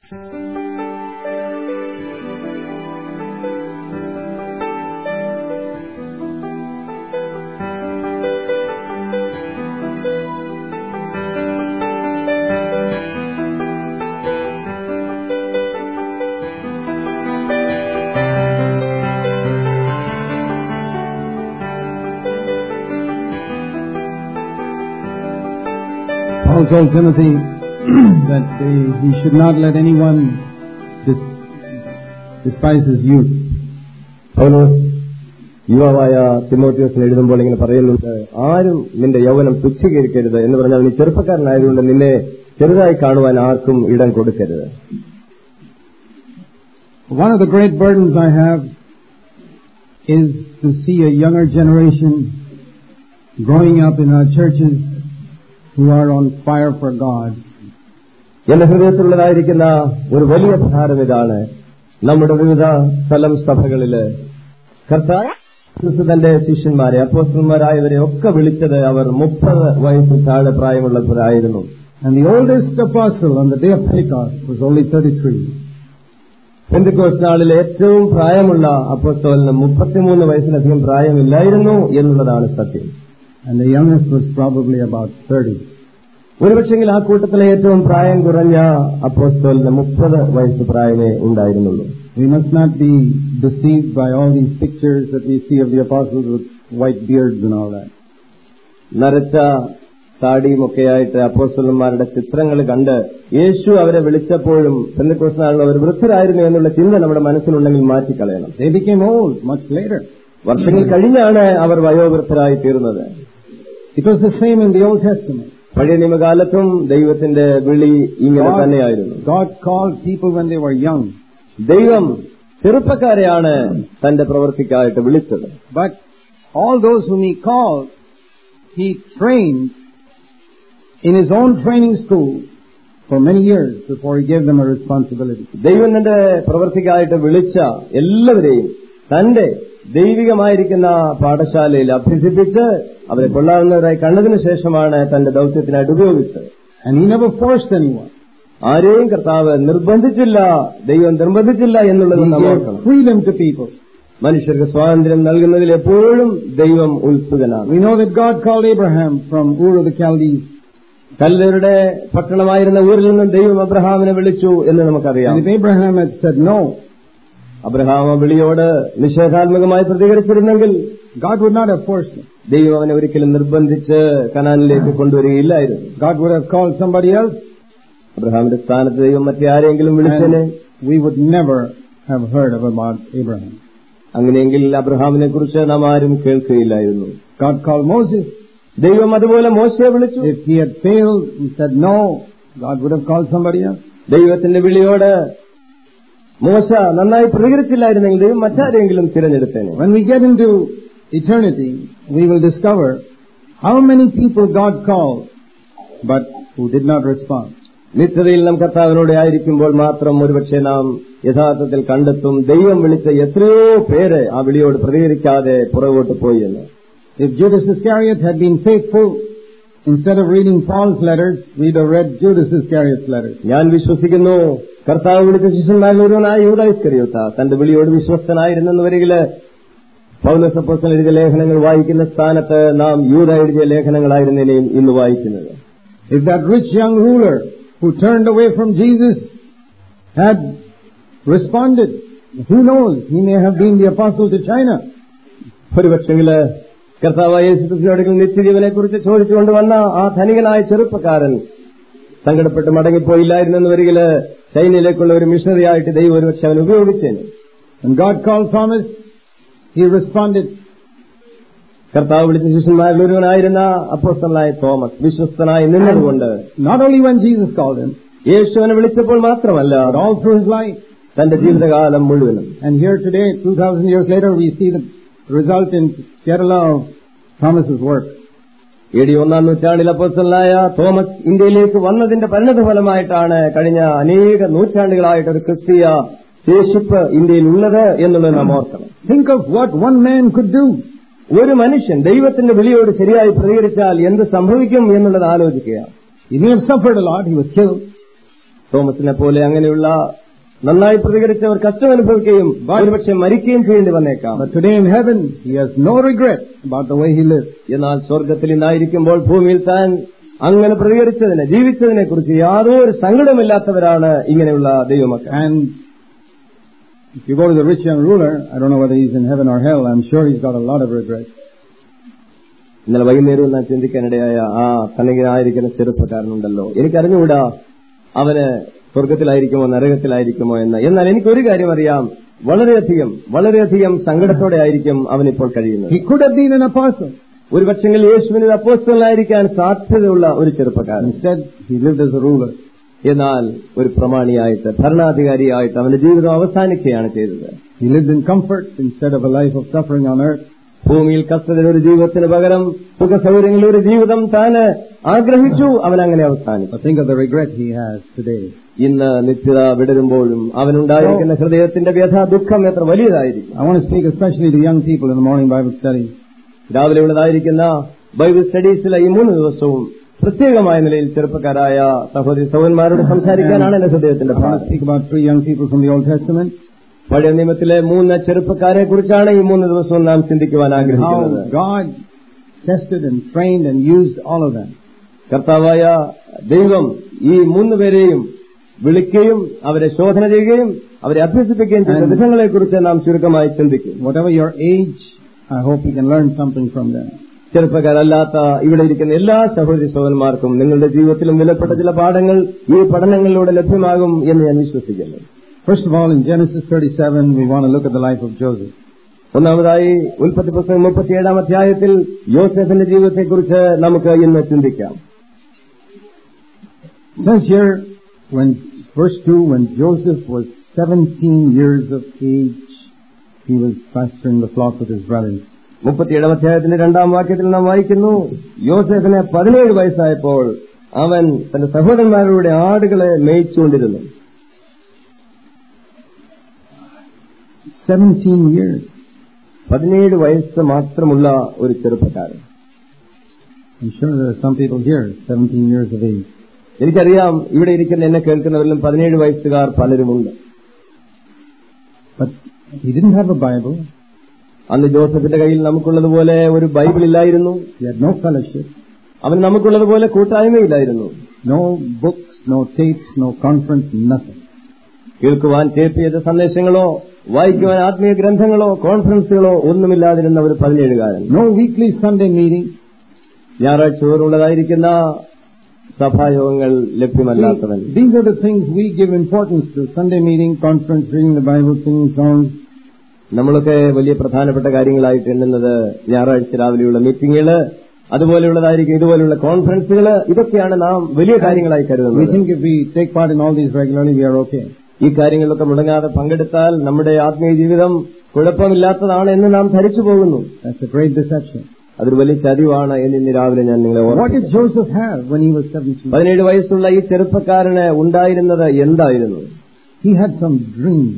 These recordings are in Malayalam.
Paul told Timothy that uh, he should not let anyone dis- despise his youth. പൗലോസ് യുവാവായ തിമോത്തിയോസിന് എഴുതുമ്പോൾ ഇങ്ങനെ പറയുന്നുണ്ട് ആരും നിന്റെ യൗവനം തുച്ഛീകരിക്കരുത് എന്ന് പറഞ്ഞാൽ നീ ചെറുപ്പക്കാരനായതുകൊണ്ട് നിന്നെ ചെറുതായി കാണുവാൻ ആർക്കും ഇടം കൊടുക്കരുത് One of the great burdens I have is to see a younger generation growing up in our churches who are on fire for God. എന്റെ ഹൃദയത്തിലുള്ളതായിരിക്കുന്ന ഒരു വലിയ ഭാരം ഇതാണ് നമ്മുടെ വിവിധ സ്ഥലം സഭകളില് കർത്താവ് ക്രിസ്തു തന്റെ ശിഷ്യന്മാരെ അപ്പോസ്റ്റന്മാരായവരെ ഒക്കെ വിളിച്ചത് അവർ മുപ്പത് വയസ്സിൽ താഴെ പ്രായമുള്ളവരായിരുന്നു And the oldest apostle on the day of Pentecost was only 33. പെന്തിക്കോസ് നാളിൽ ഏറ്റവും പ്രായമുള്ള അപ്പോസ്തോലിന് മുപ്പത്തിമൂന്ന് വയസ്സിലധികം പ്രായമില്ലായിരുന്നു എന്നുള്ളതാണ് സത്യം And the youngest was probably about 30. ഒരുപക്ഷെങ്കിൽ ആ കൂട്ടത്തിലെ ഏറ്റവും പ്രായം കുറഞ്ഞ അപ്പോസ്തോലിന് മുപ്പത് വയസ്സ് പ്രായമേ ഉണ്ടായിരുന്നുള്ളൂ We must not be deceived by all these pictures that we see of the apostles with white beards and all that. നരച്ച താടിയുമൊക്കെയായിട്ട് അപ്പോസ്തലന്മാരുടെ ചിത്രങ്ങൾ കണ്ട് യേശു അവരെ വിളിച്ചപ്പോഴും പെന്തക്കോസ് നാളിൽ അവർ വൃദ്ധരായിരുന്നു എന്നുള്ള ചിന്ത നമ്മുടെ മനസ്സിലുണ്ടെങ്കിൽ മാറ്റിക്കളയണം They became old much later. വർഷങ്ങൾ കഴിഞ്ഞാണ് അവർ വയോവൃദ്ധരായി തീർന്നത് It was the same in the Old Testament. പഴയ നിയമകാലത്തും ദൈവത്തിന്റെ വിളി ഇങ്ങനെ തന്നെയായിരുന്നു God called people when they were young. ദൈവം ചെറുപ്പക്കാരെയാണ് തന്റെ പ്രവൃത്തിക്കായിട്ട് വിളിച്ചത് But all those whom he called, he trained in his own training school for many years before he gave them a responsibility. ദൈവം തന്റെ പ്രവൃത്തിക്കായിട്ട് വിളിച്ച എല്ലാവരെയും തന്റെ ദൈവികമായിരിക്കുന്ന പാഠശാലയിൽ അഭ്യസിപ്പിച്ച് അവരെ കൊള്ളാവുന്നവരായി കണ്ടതിനു ശേഷമാണ് തന്റെ ദൗത്യത്തിനായിട്ട് ഉപയോഗിച്ചത് And he never forced anyone. ആരെയും കർത്താവ് നിർബന്ധിച്ചില്ല ദൈവം നിർബന്ധിച്ചില്ല എന്നുള്ളത് He നാം gave ഓർക്കണം freedom to people. മനുഷ്യർക്ക് സ്വാതന്ത്ര്യം നൽകുന്നതിൽ എപ്പോഴും ദൈവം ഉത്സുകനാണ് We know that God called Abraham from Ur of the Chaldees. കല്ലരുടെ പട്ടണമായിരുന്ന ഊരിൽ നിന്നും ദൈവം അബ്രഹാമിനെ വിളിച്ചു എന്ന് നമുക്കറിയാം And if Abraham had said no, Abraham ആ വിളിയോട് നിഷേധാത്മകമായി പ്രതികരിച്ചിരുന്നെങ്കിൽ God would not have forced him. ദൈവം അവനെ ഒരിക്കലും നിർബന്ധിച്ച് കനാനിലേക്ക് കൊണ്ടുവരികയില്ലായിരുന്നു God would have called somebody else. അബ്രഹാമിന്റെ സ്ഥാനത്ത് ദൈവം മറ്റേ ആരെങ്കിലും വിളിച്ചനെ And we would never have heard of about Abraham. അങ്ങനെയെങ്കിൽ അബ്രഹാമിനെ കുറിച്ച് നാം ആരും കേൾക്കുകയില്ലായിരുന്നു God called Moses. ദൈവം അതുപോലെ മോശയെ വിളിച്ചു If he had failed and said no, God would have called somebody else. ദൈവത്തിന്റെ വിളിയോട് മോശ നന്നായി പ്രതികരിച്ചില്ലായിരുന്നെങ്കിൽ ദൈവം മറ്റാരെങ്കിലും തിരഞ്ഞെടുത്തേനെ When we get into eternity, we will discover how many people God called, but who did not respond. നിത്യതയിൽ നാം കർത്താവിനോട് ആയിരിക്കുമ്പോൾ മാത്രം ഒരുപക്ഷെ നാം യഥാർത്ഥത്തിൽ കണ്ടെത്തും ദൈവം വിളിച്ച എത്രയോ പേര് ആ വിളിയോട് പ്രതികരിക്കാതെ പുറകോട്ട് പോയി എന്ന് If Judas Iscariot had been faithful, instead of reading Paul's letters, we'd have read Judas Iscariot's letters. ഞാൻ വിശ്വസിക്കുന്നു കർത്താവ് വിളിച്ച ശിഷ്യന്മാരിൽ ഒരുവനായ യൂതായിസ്കറിയോത്ത തന്റെ വിളിയോട് വിശ്വസ്തനായിരുന്നെന്ന് വരികില് പൗലസപ്പോസൻ എഴുതിയ ലേഖനങ്ങൾ വായിക്കുന്ന സ്ഥാനത്ത് നാം യൂത എഴുതിയ ലേഖനങ്ങളായിരുന്നേനെയും ഇന്ന് വായിക്കുന്നത് If that rich young ruler who turned away from Jesus had responded, who knows, he may have been the apostle to China. ഒരുപക്ഷെങ്കില് കർത്താവ് യേശുക്രിസ്തുവിനോട് നിത്യജീവനെ കുറിച്ച് ചോദിച്ചുകൊണ്ട് വന്ന ആ ധനികനായ ചെറുപ്പക്കാരൻ സങ്കടപ്പെട്ട് മടങ്ങിപ്പോയില്ലായിരുന്നെന്ന് വരികില് ചൈനയിലേക്കുള്ള ഒരു മിഷണറി ആയിട്ട് ദൈവം ഒരുപക്ഷെ അവൻ ഉപയോഗിച്ചേനെ When God called Thomas, he responded. കർത്താവ് വിളിച്ച ശിഷ്യന്മാരിൽ ഒരുവനായിരുന്ന അപ്പോസ്തലനായ തോമസ് വിശ്വസ്തനായി നിന്നതുകൊണ്ട് Not only when Jesus called him, യേശുവിനെ വിളിച്ചപ്പോൾ മാത്രമല്ല but all through his life. തന്റെ ജീവിതകാലം മുഴുവനും And here today, 2000 years later, we see the result in Kerala of Thomas's work. A D ഒന്നാം നൂറ്റാണ്ടിൽ അപ്പോസ്തലനായ തോമസ് ഇന്ത്യയിലേക്ക് വന്നതിന്റെ പരിണത ഫലമായിട്ടാണ് കഴിഞ്ഞ അനേക നൂറ്റാണ്ടുകളായിട്ട് ഒരു ക്രിസ്തീയ ശേഷിപ്പ് ഇന്ത്യയിൽ ഉള്ളത് എന്നുള്ളത് നാം ഓർക്കണം Think of what one man could do. ഒരു മനുഷ്യൻ ദൈവത്തിന്റെ വിളിയോട് ശരിയായി പ്രതികരിച്ചാൽ എന്ത് സംഭവിക്കും എന്നുള്ളത് ആലോചിക്കുക He may have suffered a lot, he was killed. തോമസിനെ പോലെ അങ്ങനെയുള്ള നന്നായി പ്രതികരിച്ചവർ കഷ്ടം അനുഭവിക്കുകയും ഒരുപക്ഷെ മരിക്കുകയും ചെയ്യേണ്ടി വന്നേക്കാം But today in heaven, he has no regret about the way he lived. എന്നാൽ സ്വർഗത്തിൽ ഇന്നായിരിക്കുമ്പോൾ ഭൂമിയിൽ താൻ അങ്ങനെ പ്രതികരിച്ചതിനെ ജീവിച്ചതിനെ കുറിച്ച് യാതൊരു സങ്കടമില്ലാത്തവരാണ് ഇങ്ങനെയുള്ള ദൈവമക്കൾ And if you go to the rich young ruler, I don't know whether he's in heaven or hell, I'm sure he's got a lot of regrets. ഇന്നലെ വൈകുന്നേരം ഞാൻ ചിന്തിക്കാനിടയായ ആ ധനികനായിരിക്കുന്ന ചെറുപ്പക്കാരനുണ്ടല്ലോ എനിക്കറിഞ്ഞുകൂടാ അവന് സ്വർഗത്തിലായിരിക്കുമോ നരകത്തിലായിരിക്കുമോ എന്ന് എന്നാൽ എനിക്കൊരു കാര്യം അറിയാം വളരെയധികം വളരെയധികം സങ്കടത്തോടെ ആയിരിക്കും അവനിപ്പോൾ കഴിയുന്നത് He could have been an apostle. ഒരു പക്ഷെങ്കിൽ യേശുവിന് അപ്പോസ്റ്റലായിരിക്കാൻ സാധ്യതയുള്ള ഒരു ചെറുപ്പക്കാരൻ Instead, he lived as a ruler. എന്നാൽ ഒരു പ്രമാണിയായിട്ട് ഭരണാധികാരിയായിട്ട് അവന്റെ ജീവിതം അവസാനിക്കുകയാണ് ചെയ്തത് He lived in comfort instead of a life of suffering on earth. ഭൂമിയിൽ കഷ്ടതയുടെ ഒരു ജീവിതത്തിന് പകരം സുഖസൗകര്യങ്ങളുടെ ഒരു ജീവിതം താന് ആഗ്രഹിച്ചു അവൻ അങ്ങനെ അവസാനിച്ചു But think of the regret he has today. ഇന്ന് നിത്യത വിടരുമ്പോഴും അവനുണ്ടായിരിക്കുന്ന ഹൃദയത്തിന്റെ വ്യഥ ദുഃഖം എത്ര വലിയതായിരിക്കും I want to speak especially to young people in the morning Bible studies. രാവിലെ ഉള്ളതായിരിക്കുന്ന ബൈബിൾ സ്റ്റഡീസിലെ ഈ മൂന്ന് ദിവസവും പ്രത്യേകമായ നിലയിൽ ചെറുപ്പക്കാരായ സഹോദരി സഹോദരന്മാരോട് സംസാരിക്കാനാണ് എന്റെ ഹൃദയത്തിന്റെ I want to ഭാഗം speak about three young people from the Old Testament. പഴയ നിയമത്തിലെ മൂന്ന് ചെറുപ്പക്കാരെ കുറിച്ചാണ് ഈ മൂന്ന് ദിവസവും നാം ചിന്തിക്കുവാൻ ആഗ്രഹിക്കുന്നത് How God tested and trained and used all of them. കർത്താവായ ദൈവം ഈ മൂന്ന് പേരെയും വിളിക്കുകയും അവരെ ശോധന ചെയ്യുകയും അവരെ അഭ്യസിപ്പിക്കുകയും ചെയ്ത And- വിധങ്ങളെക്കുറിച്ച് നാം ചുരുക്കമായി ചിന്തിക്കും Whatever your age, I hope you can learn something from them. ചെറുപ്പക്കാരല്ലാത്ത ഇവിടെ ഇരിക്കുന്ന എല്ലാ സഹോദരി സഹോദരന്മാർക്കും നിങ്ങളുടെ ജീവിതത്തിലും വിലപ്പെട്ട ചില പാഠങ്ങൾ ഈ പഠനങ്ങളിലൂടെ ലഭ്യമാകും എന്ന് ഞാൻ വിശ്വസിക്കുന്നു First of all, in Genesis 37, we want to look at the life of Joseph. ഒന്നാമതായി ഉൽപ്പത്തി പുസ്തകം മുപ്പത്തിയേഴാം അധ്യായത്തിൽ യോസെഫിന്റെ ജീവിതത്തെക്കുറിച്ച് നമുക്ക് ഇന്ന് ചിന്തിക്കാം It says here, when verse 2, when Joseph was 17 years of age, he was pasturing the flock with his brothers. മുപ്പത്തിയേഴാം അധ്യായത്തിന്റെ രണ്ടാം വാക്യത്തിൽ നാം വായിക്കുന്നു യോസെഫിന് പതിനേഴ് വയസ്സായപ്പോൾ അവൻ തന്റെ സഹോദരന്മാരുടെ ആടുകളെ മേയിച്ചുകൊണ്ടിരുന്നു 17 years. പതിനേഴ് വയസ്സ് മാത്രമുള്ള ഒരു ചെറുപ്പക്കാരൻ I'm sure there are some people here, 17 years of age. എനിക്കറിയാം ഇവിടെ ഇരിക്കുന്ന എന്നെ കേൾക്കുന്നവരിലും പതിനേഴ് വയസ്സുകാർ പലരുമുണ്ട് But he didn't have a Bible. അന്ന് ജോസഫിന്റെ കയ്യിൽ നമുക്കുള്ളതുപോലെ ഒരു ബൈബിൾ ഇല്ലായിരുന്നു He had no fellowship, അവൻ നമുക്കുള്ളതുപോലെ കൂട്ടായ്മയില്ലായിരുന്നു no books, no tapes, no conference, nothing. കേൾക്കുവാൻ ടേപ്പ് ചെയ്ത സന്ദേശങ്ങളോ വായിക്കുവാൻ ആത്മീയ ഗ്രന്ഥങ്ങളോ കോൺഫറൻസുകളോ ഒന്നുമില്ലാതിരുന്ന ഒരു പതിനേഴുകാരൻ No weekly Sunday meeting. ഞായറാഴ്ച തോറുള്ളതായിരിക്കുന്ന സഭായോഗങ്ങൾ ലഭ്യമല്ലാത്തവൻ See, these are the things we give importance to. Sunday meeting, conference, reading the Bible, singing songs. നമ്മളൊക്കെ വലിയ പ്രധാനപ്പെട്ട കാര്യങ്ങളായിട്ട് എണ്ണുന്നത് ഞായറാഴ്ച രാവിലെയുള്ള മീറ്റിങ്ങുകള് അതുപോലെയുള്ളതായിരിക്കും ഇതുപോലെയുള്ള കോൺഫറൻസുകൾ ഇതൊക്കെയാണ് നാം വലിയ കാര്യങ്ങളായി We കരുതുന്നത് think if we take part in all these regularly, we are okay. ഈ കാര്യങ്ങളിലൊക്കെ മുടങ്ങാതെ പങ്കെടുത്താൽ നമ്മുടെ ആത്മീയ ജീവിതം കുഴപ്പമില്ലാത്തതാണ് എന്ന് നാം ധരിച്ചു പോകുന്നു That's a great deception. അതൊരു വലിയ ചതിവാണ് എന്ന് ഇന്ന് രാവിലെ ഞാൻ നിങ്ങളെ What ഓർമ്മിപ്പിക്കുന്നു. did Joseph have when he was 17? പതിനേഴ് വയസ്സുള്ള ഈ ചെറുപ്പക്കാരന് ഉണ്ടായിരുന്നത് എന്തായിരുന്നു He had some dreams.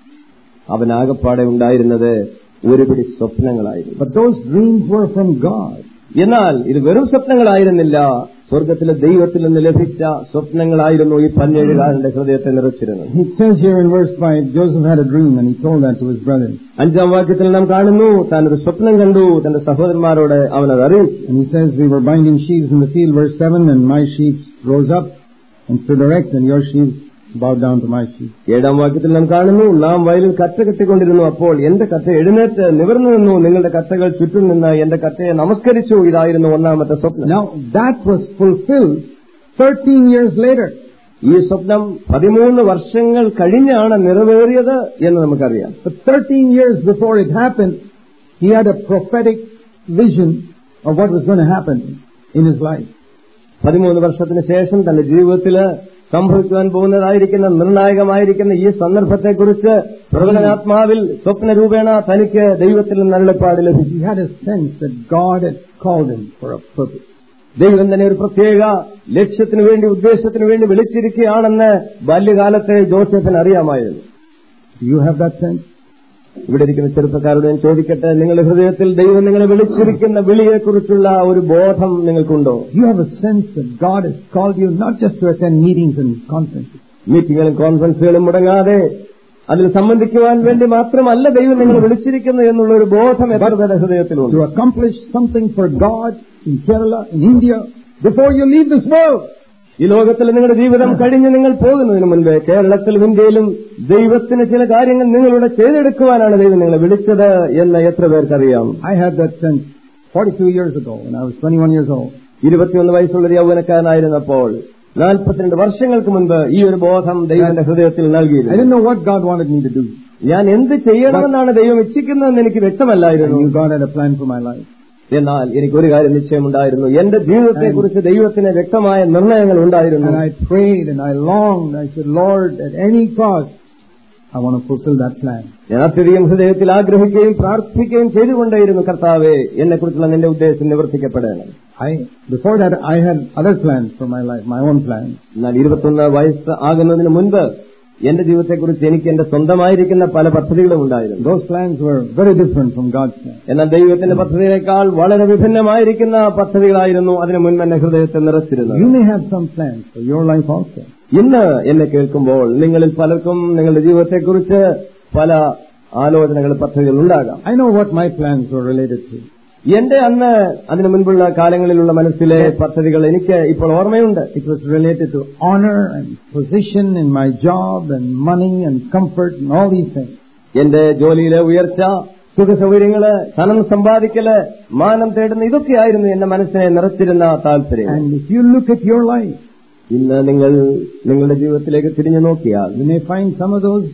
അവൻ ആകപ്പാടെ ഉണ്ടായിരുന്നത് ഒരുപിടി സ്വപ്നങ്ങളായിരുന്നു But those dreams were from God. എന്നാൽ ഇത് വെറും സ്വപ്നങ്ങളായിരുന്നില്ല സ്വർഗത്തിലെ ദൈവത്തിൽ നിന്ന് ലഭിച്ച സ്വപ്നങ്ങളായിരുന്നു ഈ പതിനേഴുകാരന്റെ ഹൃദയത്തെ നിറച്ചിരുന്നത് It says here in verse 5, Joseph had a dream and he told that to his brothers. അഞ്ചാം വാക്യത്തിൽ നാം കാണുന്നു താൻ ഒരു സ്വപ്നം കണ്ടു തന്റെ സഹോദരന്മാരോട് അവനത് അറിയിച്ചു And he says, we were binding sheaves in the field, verse 7, and my sheep rose up and stood erect, and your sheaves bowed down to my sheep. ഏഴാം വാക്യത്തിൽ നാം കാണുന്നു നാം വയലിൽ കറ്റ കെട്ടിക്കൊണ്ടിരുന്നു അപ്പോൾ എന്റെ കറ്റ എഴുന്നേറ്റ് നിവർന്നു നിന്നു നിങ്ങളുടെ കറ്റകൾ ചുറ്റും നിന്ന് എന്റെ കറ്റയെ നമസ്കരിച്ചു ഇതായിരുന്നു ഒന്നാമത്തെ സ്വപ്നം Now, that was fulfilled 13 years later. ഈ സ്വപ്നം പതിമൂന്ന് വർഷങ്ങൾ കഴിഞ്ഞാണ് നിറവേറിയത് എന്ന് നമുക്കറിയാം But 13 years before it happened, he had a prophetic vision of what was going to happen in his life. പതിമൂന്ന് വർഷത്തിന് ശേഷം തന്റെ ജീവിതത്തിൽ സംഭവിക്കുവാൻ പോകുന്നതായിരിക്കുന്ന നിർണായകമായിരിക്കുന്ന ഈ സന്ദർഭത്തെക്കുറിച്ച് പ്രവചനാത്മാവിൽ സ്വപ്നരൂപേണ തനിക്ക് ദൈവത്തിൽ നിന്ന് അരുളപ്പാട് ലഭിച്ചു He had a sense that God had called him for a purpose. ദൈവം തന്നെ ഒരു പ്രത്യേക ലക്ഷ്യത്തിനു വേണ്ടി ഉദ്ദേശത്തിനു വേണ്ടി വിളിച്ചിരിക്കുകയാണെന്ന് ബാല്യകാലത്തെ ജോസഫിന് അറിയാമായിരുന്നു Do you have that sense? ഇവിടെ ഇരിക്കുന്ന ചെറുപ്പക്കാരോട് ഞാൻ ചോദിക്കട്ടെ നിങ്ങളുടെ ഹൃദയത്തിൽ ദൈവം നിങ്ങളെ വിളിച്ചിരിക്കുന്ന വിളിയെക്കുറിച്ചുള്ള ഒരു ബോധം നിങ്ങൾക്കുണ്ടോ You have a sense that God has called you not just to attend meetings and conferences. മീറ്റിങ്ങുകളും കോൺഫറൻസുകളും മുടങ്ങാതെ അതിൽ സംബന്ധിക്കുവാൻ വേണ്ടി മാത്രമല്ല ദൈവം നിങ്ങളെ വിളിച്ചിരിക്കുന്നു എന്നുള്ള ഒരു ബോധം എത്ര പേരുടെ ഹൃദയത്തിലുണ്ട് To accomplish something for God in Kerala, in India, before you leave this world. ഈ ലോകത്തിൽ നിങ്ങളുടെ ജീവിതം കഴിഞ്ഞ് നിങ്ങൾ പോകുന്നതിന് മുൻപ് കേരളത്തിലും ഇന്ത്യയിലും ദൈവത്തിന് ചില കാര്യങ്ങൾ നിങ്ങളുടെ ചെയ്തെടുക്കുവാനാണ് ദൈവം നിങ്ങളെ വിളിച്ചത് എന്ന് എത്ര പേർക്കറിയാം I had that sense 42 years ago when I was 21 years old. ഇരുപത്തിയൊന്ന് വയസ്സുള്ള ഒരു യൗവനക്കാരനായിരുന്നപ്പോൾ നാൽപ്പത്തിരണ്ട് വർഷങ്ങൾക്ക് മുൻപ് ഈ ഒരു ബോധം ദൈവത്തിന്റെ ഹൃദയത്തിൽ I നൽകിയിരുന്നു didn't know what God wanted me to do. ഞാൻ എന്ത് ചെയ്യണമെന്നാണ് ദൈവം ഇച്ഛിക്കുന്നതെന്ന് എനിക്ക് I വ്യക്തമല്ലായിരുന്നു knew God had a plan for my life. എന്നാൽ എനിക്ക് ഒരു കാര്യം നിശ്ചയമുണ്ടായിരുന്നു എന്റെ ജീവിതത്തെക്കുറിച്ച് ദൈവത്തിന് വ്യക്തമായ നിർണയങ്ങൾ ഉണ്ടായിരുന്നു And I prayed and I longed. I said, Lord, at any cost, I want to fulfill that plan. ഞാൻ അത്യധികം ഹൃദയത്തിൽ ആഗ്രഹിക്കുകയും പ്രാർത്ഥിക്കുകയും ചെയ്തുകൊണ്ടേയിരുന്നു കർത്താവെ എന്നെക്കുറിച്ചുള്ള നിന്റെ ഉദ്ദേശം നിവർത്തിക്കപ്പെടണം I, before that, I had other plans for my life, my own plans. എന്നാൽ ഇരുപത്തൊന്ന് വയസ്സ് ആകുന്നതിന് മുൻപ് എന്റെ ജീവിതത്തെക്കുറിച്ച് എനിക്ക് എന്റെ സ്വന്തമായിരിക്കുന്ന പല പദ്ധതികളും ഉണ്ടായിരുന്നു Those plans were very different from God's plan. എന്നാൽ ദൈവത്തിന്റെ പദ്ധതിയേക്കാൾ വളരെ വിഭിന്നമായിരിക്കുന്ന പദ്ധതികളായിരുന്നു അതിനു മുൻപ് എന്റെ ഹൃദയത്തെ നിറച്ചിരുന്നത് You may have some plans for your life also. ഇന്ന് എന്നെ കേൾക്കുമ്പോൾ നിങ്ങളിൽ പലർക്കും നിങ്ങളുടെ ജീവിതത്തെക്കുറിച്ച് പല ആലോചനകൾ പദ്ധതികൾ ഉണ്ടാകാം I know what my plans were related to. എന്റെ അന്ന് അതിനു മുൻപുള്ള കാലങ്ങളിലുള്ള മനസ്സിലെ പദ്ധതികൾ എനിക്ക് ഇപ്പോൾ ഓർമ്മയുണ്ട് It was related to honor and position in my job and money and comfort and all these things. എന്റെ ജോലിയിലെ ഉയർച്ച സുഖസൗകര്യങ്ങള് ധനം സമ്പാദിക്കല് മാനം തേടുന്ന ഇതൊക്കെയായിരുന്നു എന്റെ മനസ്സിനെ നിറച്ചിരുന്ന താല്പര്യം And if you look at your life, ഇന്ന് നിങ്ങൾ നിങ്ങളുടെ ജീവിതത്തിലേക്ക് തിരിഞ്ഞു നോക്കിയാൽ you may find some of those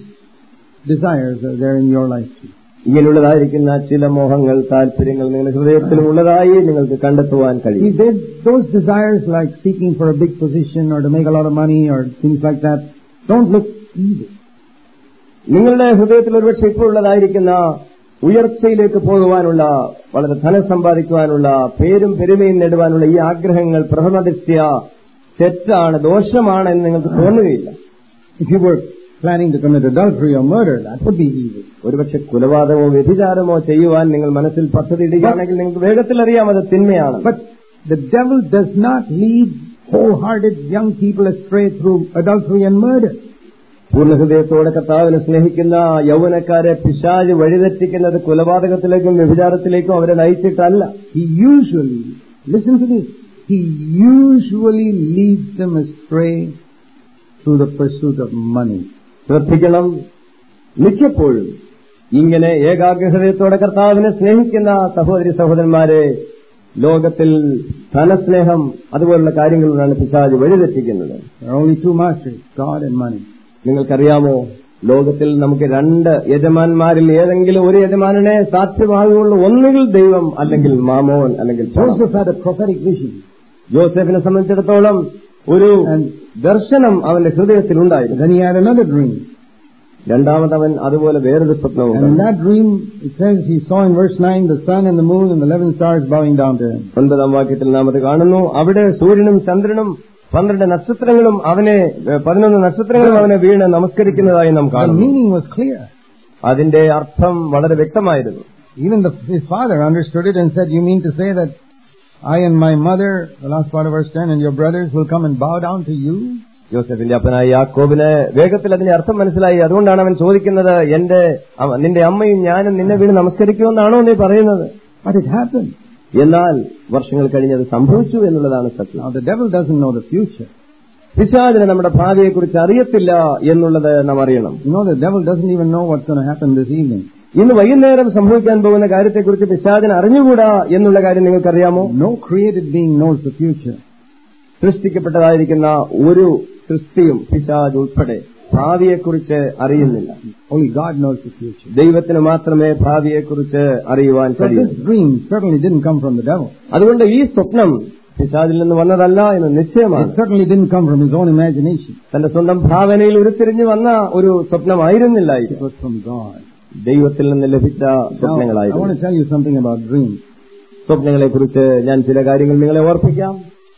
desires are there in your life too. ഇങ്ങനെയുള്ളതായിരിക്കുന്ന ചില മോഹങ്ങൾ താല്പര്യങ്ങൾ നിങ്ങളുടെ ഹൃദയത്തിലും ഉള്ളതായി നിങ്ങൾക്ക് കണ്ടെത്തുവാൻ If കഴിയും they, those desires like seeking for a big position or to make a lot of money or things like that, don't look evil. നിങ്ങളുടെ ഹൃദയത്തിൽ ഒരുപക്ഷെ ഇപ്പോൾ ഉള്ളതായിരിക്കുന്ന ഉയർച്ചയിലേക്ക് പോകുവാനുള്ള വളരെ ധനം സമ്പാദിക്കുവാനുള്ള പേരും പെരുമയും നേടുവാനുള്ള ഈ ആഗ്രഹങ്ങൾ പ്രഥമദൃഷ്ട്യ തെറ്റാണ് ദോഷമാണ് എന്ന് നിങ്ങൾക്ക് തോന്നുകയില്ല If you were planning to commit adultery or murder, that would be evil. ഒരുപക്ഷെ കൊലപാതകമോ വ്യഭിചാരമോ ചെയ്യുവാൻ നിങ്ങൾ മനസ്സിൽ പദ്ധതി ഇടുകയാണെങ്കിൽ നിങ്ങൾക്ക് വേഗത്തിൽ അറിയാം അത് തിന്മയാണ് But the devil does not lead wholehearted young people astray through adultery and murder. പൂർണ്ണഹൃദയത്തോടെ കർത്താവിനെ സ്നേഹിക്കുന്ന യൗവനക്കാരെ പിശാജ് വഴിതെറ്റിക്കുന്നത് കൊലപാതകത്തിലേക്കും വ്യഭിചാരത്തിലേക്കും അവരെ നയിച്ചിട്ടല്ല He usually, listen to this, he usually leads them astray through the pursuit of money. ശ്രദ്ധിക്കണം മിക്കപ്പോഴും ഇങ്ങനെ ഏകാഗ്രഹൃദയത്തോടെ കർത്താവിനെ സ്നേഹിക്കുന്ന സഹോദരി സഹോദരന്മാരെ ലോകത്തിൽ ധനസ്നേഹം അതുപോലുള്ള കാര്യങ്ങളിലാണ് പിശാജ് വഴിതെറ്റിക്കുന്നത് There are only two masters, God and money. നിങ്ങൾക്കറിയാമോ ലോകത്തിൽ നമുക്ക് രണ്ട് യജമാന്മാരിൽ ഏതെങ്കിലും ഒരു യജമാനനെ സാധ്യമാകുള്ളൂ ഒന്നുകിൽ ദൈവം അല്ലെങ്കിൽ മാമോൻ അല്ലെങ്കിൽ പണം. Joseph had a prophetic vision. ജോസഫിനെ സംബന്ധിച്ചിടത്തോളം ഒരു ദർശനം അവന്റെ ഹൃദയത്തിൽ ഉണ്ടായിരുന്നു Then he had another dream. രണ്ടാമത് അവൻ അതുപോലെ വേറൊരു സ്വപ്നവും And in that dream, it says he saw in verse 9 the sun and the moon and the 11 stars bowing down to him. ഒൻപതാം വാക്യത്തിൽ നാം അത് കാണുന്നു അവിടെ സൂര്യനും ചന്ദ്രനും പന്ത്രണ്ട് നക്ഷത്രങ്ങളും അവനെ ഏ, പതിനൊന്ന് നക്ഷത്രങ്ങളും അവനെ വീണ് നമസ്കരിക്കുന്നതായി നാം The കാണുന്നു meaning was clear. അതിന്റെ അർത്ഥം വളരെ വ്യക്തമായിരുന്നു Even the, his father understood it and said, You mean to say that I and my mother, the last part of verse 10, and your brothers will come and bow down to you? ജോസഫിന്റെ അപ്പനായ യാക്കോബിന് വേഗത്തിൽ അതിന്റെ അർത്ഥം മനസ്സിലായി അതുകൊണ്ടാണ് അവൻ ചോദിക്കുന്നത് എന്റെ അമ്മ- നിന്റെ അമ്മയും ഞാനും നിന്നെ വീണ് നമസ്കരിക്കുമെന്നാണോ നീ പറയുന്നത് But it happened. എന്നാൽ വർഷങ്ങൾ കഴിഞ്ഞത് സംഭവിച്ചു എന്നുള്ളതാണ് സത്യം Now the devil doesn't know the future. പിശാചിന് നമ്മുടെ ഭാവിയെക്കുറിച്ച് അറിയത്തില്ല എന്നുള്ളത് നാം അറിയണം You know, the devil doesn't even know what's going to happen this evening. ഇന്ന് വൈകുന്നേരം സംഭവിക്കാൻ പോകുന്ന കാര്യത്തെക്കുറിച്ച് പിശാചിന് അറിഞ്ഞുകൂടാ എന്നുള്ള കാര്യം നിങ്ങൾക്കറിയാമോ No created being knows the future. സൃഷ്ടിക്കപ്പെട്ടതായിരിക്കുന്ന ഒരു സൃഷ്ടിയും പിശാജ് ഉൾപ്പെടെ ഭാവിയെക്കുറിച്ച് അറിയുന്നില്ല Only God knows the future. ദൈവത്തിന് മാത്രമേ ഭാവിയെക്കുറിച്ച് അറിയുവാൻ So കഴിയൂ this dream certainly didn't come from the devil. അതുകൊണ്ട് ഈ സ്വപ്നം പിശാചിൽ നിന്ന് വന്നതല്ല എന്ന് It നിശ്ചയമാണ് certainly didn't come from his own imagination. തന്റെ സ്വന്തം ഭാവനയിൽ ഉരുത്തിരിഞ്ഞു വന്ന ഒരു സ്വപ്നമായിരുന്നില്ല ഇത് It was from God. ദൈവത്തിൽ നിന്ന് ലഭിച്ച Now, I want സ്വപ്നങ്ങളായിരുന്നു to tell you something about dreams. സ്വപ്നങ്ങളെ കുറിച്ച് ഞാൻ ചില കാര്യങ്ങൾ നിങ്ങളെ ഓർപ്പിക്കാം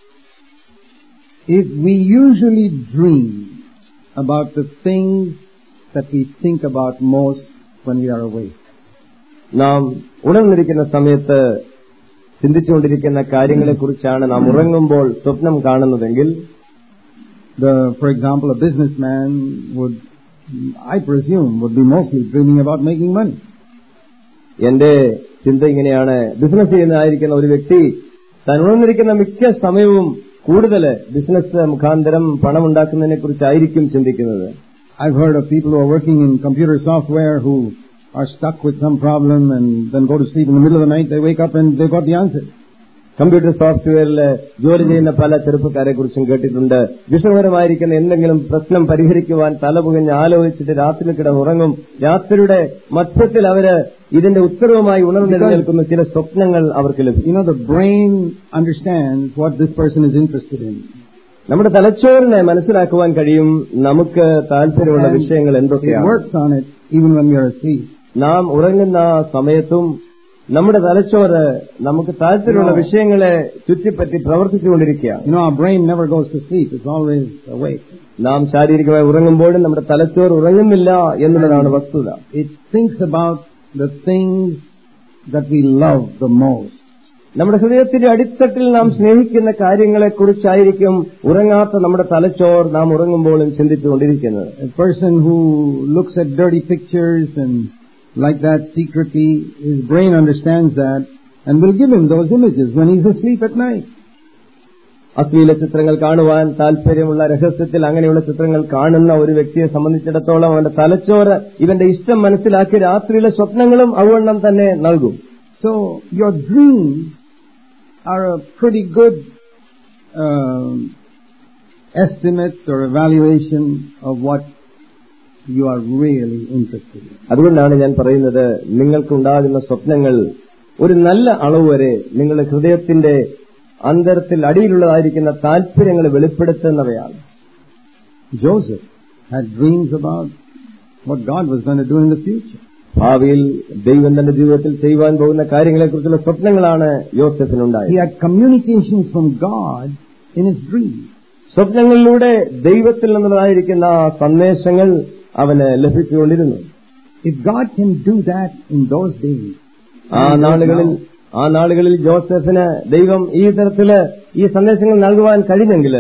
If we usually dream about the things that we think about most when we are awake, നാം ഉണർന്നിരിക്കുന്ന സമയത്ത് ചിന്തിച്ചുകൊണ്ടിരിക്കുന്ന കാര്യങ്ങളെക്കുറിച്ചാണ് നാം ഉറങ്ങുമ്പോൾ സ്വപ്നം കാണുന്നതെങ്കിൽ the, for example, a businessman would, I presume, would be mostly dreaming about making money. എന്റെ ചിന്ത ഇങ്ങനെയാണ് ബിസിനസ് ചെയ്യുന്നതായിരിക്കുന്ന ഒരു വ്യക്തി താൻ ഉണർന്നിരിക്കുന്ന മിക്ക സമയവും കൂടുതൽ ബിസിനസ് മുഖാന്തരം പണം ഉണ്ടാക്കുന്നതിനെ കുറിച്ചായിരിക്കും ചിന്തിക്കുന്നത് I've heard of people who are working in computer software who are stuck with some problem and then go to sleep in the middle of the night. They wake up and they've got the answer. Computer സോഫ്റ്റ്വെയറിൽ ജോലി ചെയ്യുന്ന പല ചെറുപ്പക്കാരെ കുറിച്ചും കേട്ടിട്ടുണ്ട് വിഷമകരമായിരിക്കുന്ന എന്തെങ്കിലും പ്രശ്നം പരിഹരിക്കുവാൻ തലപുകഞ്ഞ് ആലോചിച്ചിട്ട് രാത്രി കിടന്നുറങ്ങും രാത്രിയുടെ മധ്യത്തിൽ അവര് ഇതിന്റെ ഉത്തരവുമായി ഉണർന്നെഴുന്നേൽക്കുന്ന ചില സ്വപ്നങ്ങൾ അവർക്ക് ലഭിക്കും You know, the brain understands what this person is interested in. നമ്മുടെ തലച്ചോറിനെ മനസ്സിലാക്കുവാൻ കഴിയും നമുക്ക് താല്പര്യമുള്ള And വിഷയങ്ങൾ it എന്തൊക്കെയാണ് works on it even when we are asleep. നാം ഉറങ്ങുന്ന സമയത്തും നമ്മുടെ തലച്ചോറ് നമുക്ക് താല്പര്യമുള്ള വിഷയങ്ങളെ ചുറ്റിപ്പറ്റി പ്രവർത്തിച്ചുകൊണ്ടിരിക്കുകയാണ് You know, our brain never goes to sleep. It's always awake. നാം ശാരീരികമായി ഉറങ്ങുമ്പോഴും നമ്മുടെ തലച്ചോറ് ഉറങ്ങുന്നില്ല എന്നുള്ളതാണ് വസ്തുത It thinks about the things that we love the most. നമ്മുടെ ഹൃദയത്തിന്റെ അടിത്തട്ടിൽ നാം സ്നേഹിക്കുന്ന കാര്യങ്ങളെ കുറിച്ചായിരിക്കും ഉറങ്ങാത്ത നമ്മുടെ തലച്ചോർ നാം ഉറങ്ങുമ്പോഴും ചിന്തിച്ചുകൊണ്ടിരിക്കുന്നത് A person who looks at dirty pictures and like that secretly, his brain understands that and will give him those images when he's asleep at night. അശ്ലീല ചിത്രങ്ങൾ കാണുവാൻ താല്പര്യമുള്ള രഹസ്യത്തിൽ അങ്ങനെയുള്ള ചിത്രങ്ങൾ കാണുന്ന ഒരു വ്യക്തിയെ സംബന്ധിച്ചിടത്തോളം അവന്റെ തലച്ചോറ് ഇവന്റെ ഇഷ്ടം മനസ്സിലാക്കി രാത്രിയിലെ സ്വപ്നങ്ങളും അവണ്ണം തന്നെ നൽകും So your dreams are a pretty good um estimate or evaluation of what you are really interested in. അതുകൊണ്ടാണ് ഞാൻ പറയുന്നത് നിങ്ങൾക്കുണ്ടാകുന്ന സ്വപ്നങ്ങൾ ഒരു നല്ല അളവ് വരെ നിങ്ങളുടെ ഹൃദയത്തിന്റെ അന്തരത്തിൽ അടിയിലുള്ളതായിരിക്കുന്ന താല്പര്യങ്ങൾ വെളിപ്പെടുത്തുന്നവയാണ് Joseph had dreams about what God was going to do in the future. ഭാവിയിൽ ദൈവം തന്റെ ജീവിതത്തിൽ ചെയ്യുവാൻ പോകുന്ന കാര്യങ്ങളെക്കുറിച്ചുള്ള സ്വപ്നങ്ങളാണ് He യോസഫിനുണ്ടായത് had communications from God in his dreams. സ്വപ്നങ്ങളിലൂടെ ദൈവത്തിൽ നിന്നുള്ളതായിരിക്കുന്ന സന്ദേശങ്ങൾ അവന് ലഭിച്ചുകൊണ്ടിരുന്നു If God can do that in those days, ആ നാളുകളിൽ ആ നാളുകളിൽ ജോസഫിന് ദൈവം ഈ തരത്തില് ഈ സന്ദേശങ്ങൾ നൽകുവാൻ കഴിഞ്ഞെങ്കിൽ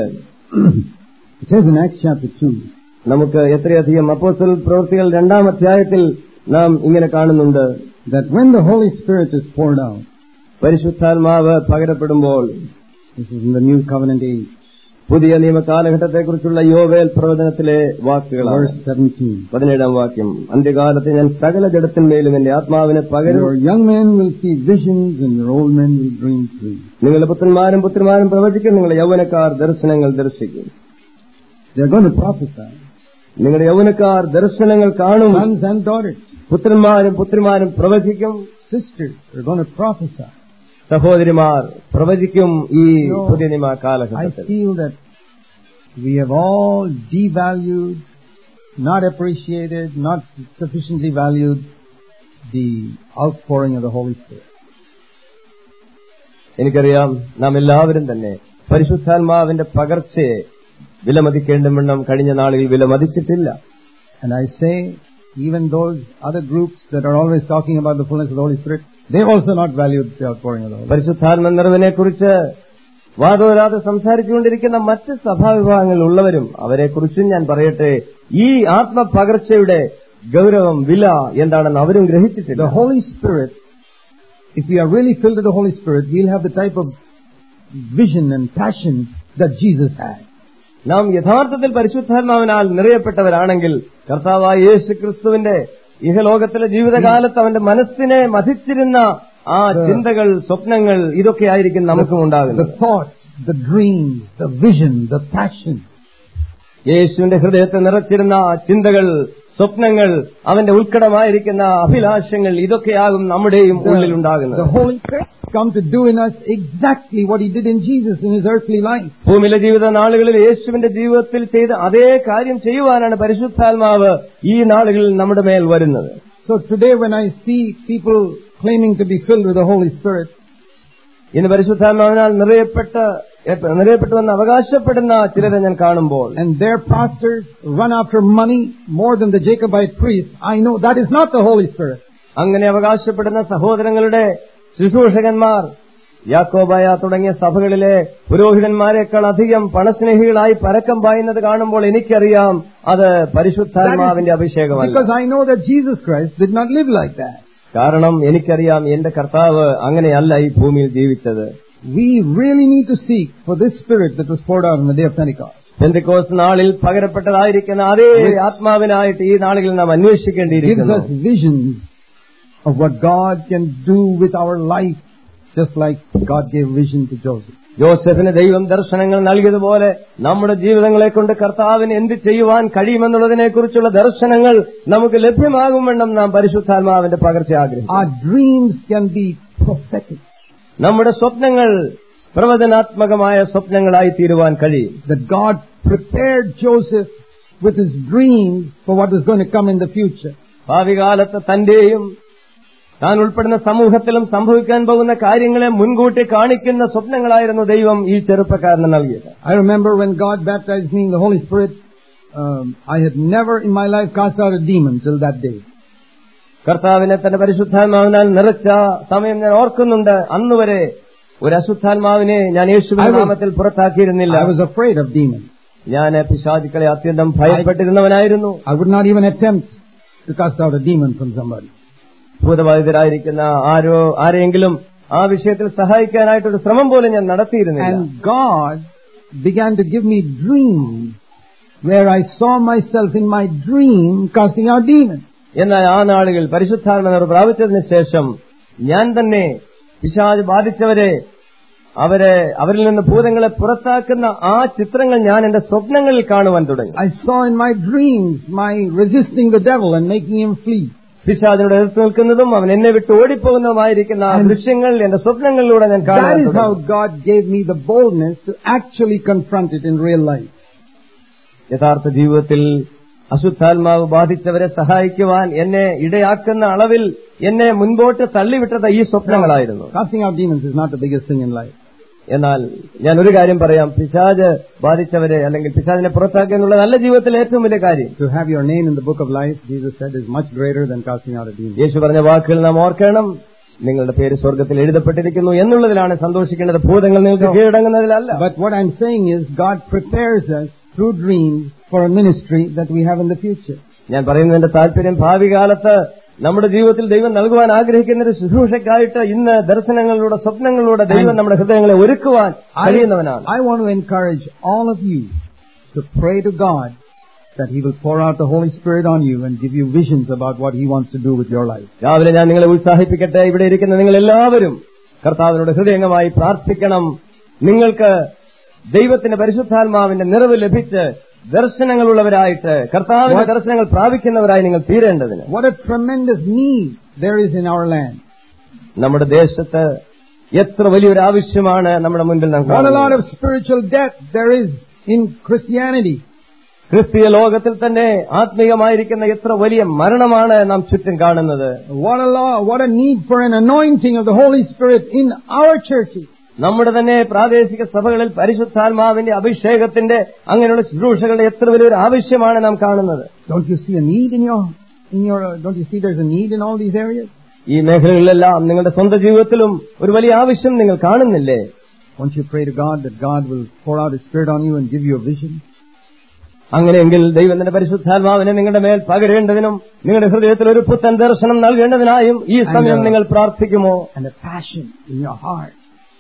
it says in Acts chapter 2, നമുക്ക് എത്രയധികം അപ്പോസ്റ്റൽ പ്രവൃത്തികൾ രണ്ടാം അധ്യായത്തിൽ നാം ഇങ്ങനെ കാണുന്നുണ്ട് that when the Holy Spirit is poured out, പരിശുദ്ധാത്മാവ് പകരപ്പെടുമ്പോൾ this is in the New Covenant age, പുതിയ നിയമ കാലഘട്ടത്തെക്കുറിച്ചുള്ള യോവേൽ പ്രവചനത്തിലെ വാക്കുകളാണ് verse 17. പതിനേഴാം വാക്യം അന്ത്യകാലത്ത് ഞാൻ സകല ജഡത്തിന്മേലും എന്റെ ആത്മാവിനെ പകരും Your young men will see visions and your old men will dream dreams. നിങ്ങളുടെ പുത്രന്മാരും പുത്രിമാരും പ്രവചിക്കും നിങ്ങളുടെ യൗവനക്കാർ ദർശനങ്ങൾ ദർശിക്കും They're going to prophesy. നിങ്ങളുടെ യൗവനക്കാർ ദർശനങ്ങൾ കാണും Sons and daughters, പുത്രന്മാരും പുത്രിമാരും പ്രവചിക്കും sisters are going to prophesy. സഹോദരിമാർ പ്രവചിക്കും ഈ No. പുതിയ നിയമ I കാലഘട്ടത്തിൽ feel that we have all devalued, not appreciated, not sufficiently valued the outpouring of the Holy Spirit. എനിക്കറിയാം നാം എല്ലാവരും തന്നെ പരിശുദ്ധാത്മാവിന്റെ പകർച്ചയെ വിലമതിക്കേണ്ടവണ്ണം കഴിഞ്ഞ നാളിൽ വിലമതിച്ചിട്ടില്ല And I say, even those other groups that are always talking about the fullness of the Holy Spirit, they also not valued the outpouring of the Holy Spirit. പരിശുദ്ധാത്മ നിറവിനെ കുറിച്ച് വാദോരാതെ സംസാരിച്ചുകൊണ്ടിരിക്കുന്ന മറ്റ് സഭാവിഭാഗങ്ങളിൽ ഉള്ളവരും അവരെക്കുറിച്ചും ഞാൻ പറയട്ടെ ഈ ആത്മപകർച്ചയുടെ ഗൗരവം വില എന്താണെന്ന് അവരും ഗ്രഹിച്ചിട്ടില്ല The Holy Spirit, if we are really filled with the Holy Spirit, we'll have the type of vision and passion that Jesus had. നാം യഥാർത്ഥത്തിൽ പരിശുദ്ധാത്മാവിനാൽ നിറയപ്പെട്ടവരാണെങ്കിൽ കർത്താവായ യേശു ക്രിസ്തുവിന്റെ ഇഹലോകത്തിലെ ജീവിതകാലത്ത് അവന്റെ മനസ്സിനെ മതിച്ചിരുന്ന ആ ചിന്തകൾ സ്വപ്നങ്ങൾ ഇതൊക്കെയായിരിക്കും നമുക്കും The ഉണ്ടാകുന്നത് thoughts, the dreams, the vision, the passion. യേശുവിന്റെ ഹൃദയത്തെ നിറച്ചിരുന്ന ആ ചിന്തകൾ സ്വപ്നങ്ങൾ അവന്റെ ഉത്കടമായിരിക്കുന്ന അഭിലാഷങ്ങൾ ഇതൊക്കെയാകും നമ്മുടെയും The, ഉള്ളിലുണ്ടാകുന്നത് the Holy Spirit come to do in us exactly what He did in Jesus in His earthly life. ഭൂമിയിലെ ജീവിത നാളുകളിൽ യേശുവിന്റെ ജീവിതത്തിൽ ചെയ്ത അതേ കാര്യം ചെയ്യുവാനാണ് പരിശുദ്ധാത്മാവ് ഈ നാളുകളിൽ നമ്മുടെ മേൽ വരുന്നത് So today when I see people claiming to be filled with the Holy Spirit, ഇന്ന് പരിശുദ്ധാത്മാവിനാൽ നിറയപ്പെട്ട നിറയപ്പെട്ടുവെന്ന് അവകാശപ്പെടുന്ന ചിലരെ ഞാൻ കാണുമ്പോൾ and their pastors run after money more than the Jacobite priests, I know that is not the Holy Spirit. അങ്ങനെ അവകാശപ്പെടുന്ന സഹോദരങ്ങളുടെ ശുശ്രൂഷകന്മാർ യാക്കോബായ തുടങ്ങിയ സഭകളിലെ പുരോഹിതന്മാരെക്കാൾ അധികം പണസ്നേഹികളായി പരക്കം പായുന്നത് കാണുമ്പോൾ എനിക്കറിയാം അത് പരിശുദ്ധാത്മാവിന്റെ അഭിഷേകമല്ല Because I know that Jesus Christ did not live like that. കാരണം എനിക്കറിയാം എന്റെ കർത്താവ് അങ്ങനെയല്ല ഈ ഭൂമിയിൽ ജീവിച്ചത് We really need to seek for this spirit that was poured out on the day of Pentecost. പെന്തിക്കോസ് നാളിൽ പകരപ്പെട്ടതായിരിക്കുന്ന അതേ ആത്മാവിനായിട്ട് ഈ നാളുകളിൽ നാം It gives അന്വേഷിക്കേണ്ടിയിരിക്കുന്നു us visions of what God can do with our life, just like God gave vision to Joseph. ജോസഫിന് ദൈവം ദർശനങ്ങൾ നൽകിയതുപോലെ നമ്മുടെ ജീവിതങ്ങളെ കൊണ്ട് കർത്താവിന് എന്ത് ചെയ്യുവാൻ കഴിയുമെന്നുള്ളതിനെ കുറിച്ചുള്ള ദർശനങ്ങൾ നമുക്ക് ലഭ്യമാകും വേണം നാം പരിശുദ്ധാത്മാവിന്റെ പകർച്ച ആഗ്രഹിക്കും Our dreams can be prophetic. നമ്മുടെ സ്വപ്നങ്ങൾ പ്രവചനാത്മകമായ സ്വപ്നങ്ങളായി തീരുവാൻ കഴിയും That God prepared Joseph with his dreams for what was going to come in the future. ഭാവികാലത്ത് തന്റെയും താൻ ഉൾപ്പെടുന്ന സമൂഹത്തിലും സംഭവിക്കാൻ പോകുന്ന കാര്യങ്ങളെ മുൻകൂട്ടി കാണിക്കുന്ന സ്വപ്നങ്ങളായിരുന്നു ദൈവം ഈ ചെറുപ്പക്കാരന് നൽകിയത് I remember when God baptized me in the Holy Spirit, um, I had never in my life cast out a demon till that day. കർത്താവിനെ തന്റെ പരിശുദ്ധാത്മാവിനാൽ നിറച്ച സമയം ഞാൻ ഓർക്കുന്നുണ്ട് അന്നുവരെ ഒരു അശുദ്ധാത്മാവിനെ ഞാൻ യേശുവിന്റെ I was- നാമത്തിൽ പുറത്താക്കിയിരുന്നില്ല I was afraid of demons. ഞാൻ പിശാചുക്കളെ അത്യന്തം ഭയപ്പെട്ടിരുന്നവനായിരുന്നു I would not even attempt to cast out a demon from somebody. ഭൂതബാധിതരായിരിക്കുന്ന ആരോ ആരെങ്കിലും ആ വിഷയത്തിൽ സഹായിക്കാനായിട്ടൊരു ശ്രമം പോലും ഞാൻ നടത്തിയിരുന്നില്ല And God began to give me dreams where I saw myself in my dream casting out demons. എന്നാൽ ആ നാളുകൾ പരിശുദ്ധാത്മ പ്രാപിച്ചതിന് ശേഷം ഞാൻ തന്നെ പിശാജ് ബാധിച്ചവരെ അവരെ അവരിൽ നിന്ന് ഭൂതങ്ങളെ പുറത്താക്കുന്ന ആ ചിത്രങ്ങൾ ഞാൻ എന്റെ സ്വപ്നങ്ങളിൽ കാണുവാൻ തുടങ്ങി I saw in my dreams my resisting the devil and making him flee. പിശാചിനോട് എതിർത്ത് നിൽക്കുന്നതും അവൻ എന്നെ വിട്ട് ഓടിപ്പോകുന്നതുമായിരിക്കുന്ന ആ ദൃശ്യങ്ങൾ എന്റെ സ്വപ്നങ്ങളിലൂടെ ഞാൻ കാണാൻ That is how തുടങ്ങി. God gave me the boldness to actually confront it in real life. യഥാർത്ഥ ജീവിതത്തിൽ അശുദ്ധാത്മാവ് ബാധിച്ചവരെ സഹായിക്കുവാൻ എന്നെ ഇടയാക്കുന്ന അളവിൽ എന്നെ മുൻപോട്ട് തള്ളിവിട്ടത് ഈ സ്വപ്നങ്ങളായിരുന്നു Casting out demons is not the biggest thing in life. എന്നാൽ ഞാൻ ഒരു കാര്യം പറയാം പിശാജ് ബാധിച്ചവരെ അല്ലെങ്കിൽ പിശാജിനെ പുറത്താക്കുക എന്നുള്ള നല്ല ജീവിതത്തിൽ ഏറ്റവും വലിയ കാര്യം To have your name in the book of life, Jesus said, is much greater than casting out a demon. യേശു പറഞ്ഞ വാക്കുകൾ നാം ഓർക്കണം നിങ്ങളുടെ പേര് സ്വർഗത്തിൽ എഴുതപ്പെട്ടിരിക്കുന്നു എന്നുള്ളതിലാണ് സന്തോഷിക്കേണ്ടത് ഭൂതങ്ങൾ നിങ്ങൾക്ക് കീഴടങ്ങുന്നതിലല്ല But what I'm saying is God prepares us through dreams for a ministry that we have in the future. ഞാൻ പറയുന്നതിന്റെ താല്പര്യം ഭാവി കാലത്ത് നമ്മുടെ ജീവിതത്തിൽ ദൈവം നൽകുവാൻ ആഗ്രഹിക്കുന്ന ഒരു ശുശ്രൂഷയ്ക്കായിട്ട് ഇന്ന് ദർശനങ്ങളിലൂടെ സ്വപ്നങ്ങളിലൂടെ ദൈവം നമ്മുടെ ഹൃദയങ്ങളെ ഒരുക്കുവാൻ കഴിയുന്നവനാണ് I want to encourage all of you to pray to God that He will pour out the Holy Spirit on you and give you visions about what He wants to do with your life. രാവിലെ ഞാൻ നിങ്ങളെ ഉത്സാഹിപ്പിക്കട്ടെ ഇവിടെ ഇരിക്കുന്ന നിങ്ങൾ എല്ലാവരും കർത്താവിനോട് ഹൃദയംഗമായി പ്രാർത്ഥിക്കണം നിങ്ങൾക്ക് ദൈവത്തിന്റെ പരിശുദ്ധാത്മാവിന്റെ നിറവ് ലഭിച്ച് ദർശനങ്ങളുള്ളവരായിട്ട് കർത്താവിന്റെ ദർശനങ്ങൾ പ്രാപിക്കുന്നവരായി നിങ്ങൾ തീരേണ്ടതിന് What a tremendous need there is in our land. നമ്മുടെ ദേശത്ത് എത്ര വലിയൊരു ആവശ്യമാണ് നമ്മുടെ മുൻപിൽ നാം What a lot കാണുന്നത്. of spiritual death there is in Christianity. ക്രിസ്തീയ ലോകത്തിൽ തന്നെ ആത്മീയമായിരിക്കുന്ന എത്ര വലിയ മരണമാണ് നാം ചുറ്റും കാണുന്നത് What a law, what a need for an anointing of the Holy Spirit in our churches. നമ്മുടെ തന്നെ പ്രാദേശിക സഭകളിൽ പരിശുദ്ധാത്മാവിന്റെ അഭിഷേകത്തിന്റെ അങ്ങനെയുള്ള ശുശ്രൂഷകളുടെ എത്ര വലിയൊരു ആവശ്യമാണ് നാം കാണുന്നത് Don't you see a need in your, in your, uh, don't you see there's a need in all these areas? ഈ മേഖലകളിലെല്ലാം നിങ്ങളുടെ സ്വന്തം ജീവിതത്തിലും ഒരു വലിയ ആവശ്യം നിങ്ങൾ കാണുന്നില്ലേ Won't you pray to God that God will pour out His Spirit on you and give you a vision? അങ്ങനെയെങ്കിൽ ദൈവത്തിന്റെ പരിശുദ്ധാത്മാവിനെ നിങ്ങളുടെ മേൽ പകരേണ്ടതിനും നിങ്ങളുടെ ഹൃദയത്തിൽ ഒരു പുത്തൻ ദർശനം നൽകേണ്ടതിനായും ഈ സമയം And, uh, നിങ്ങൾ പ്രാർത്ഥിക്കുമോ And a passion in your heart.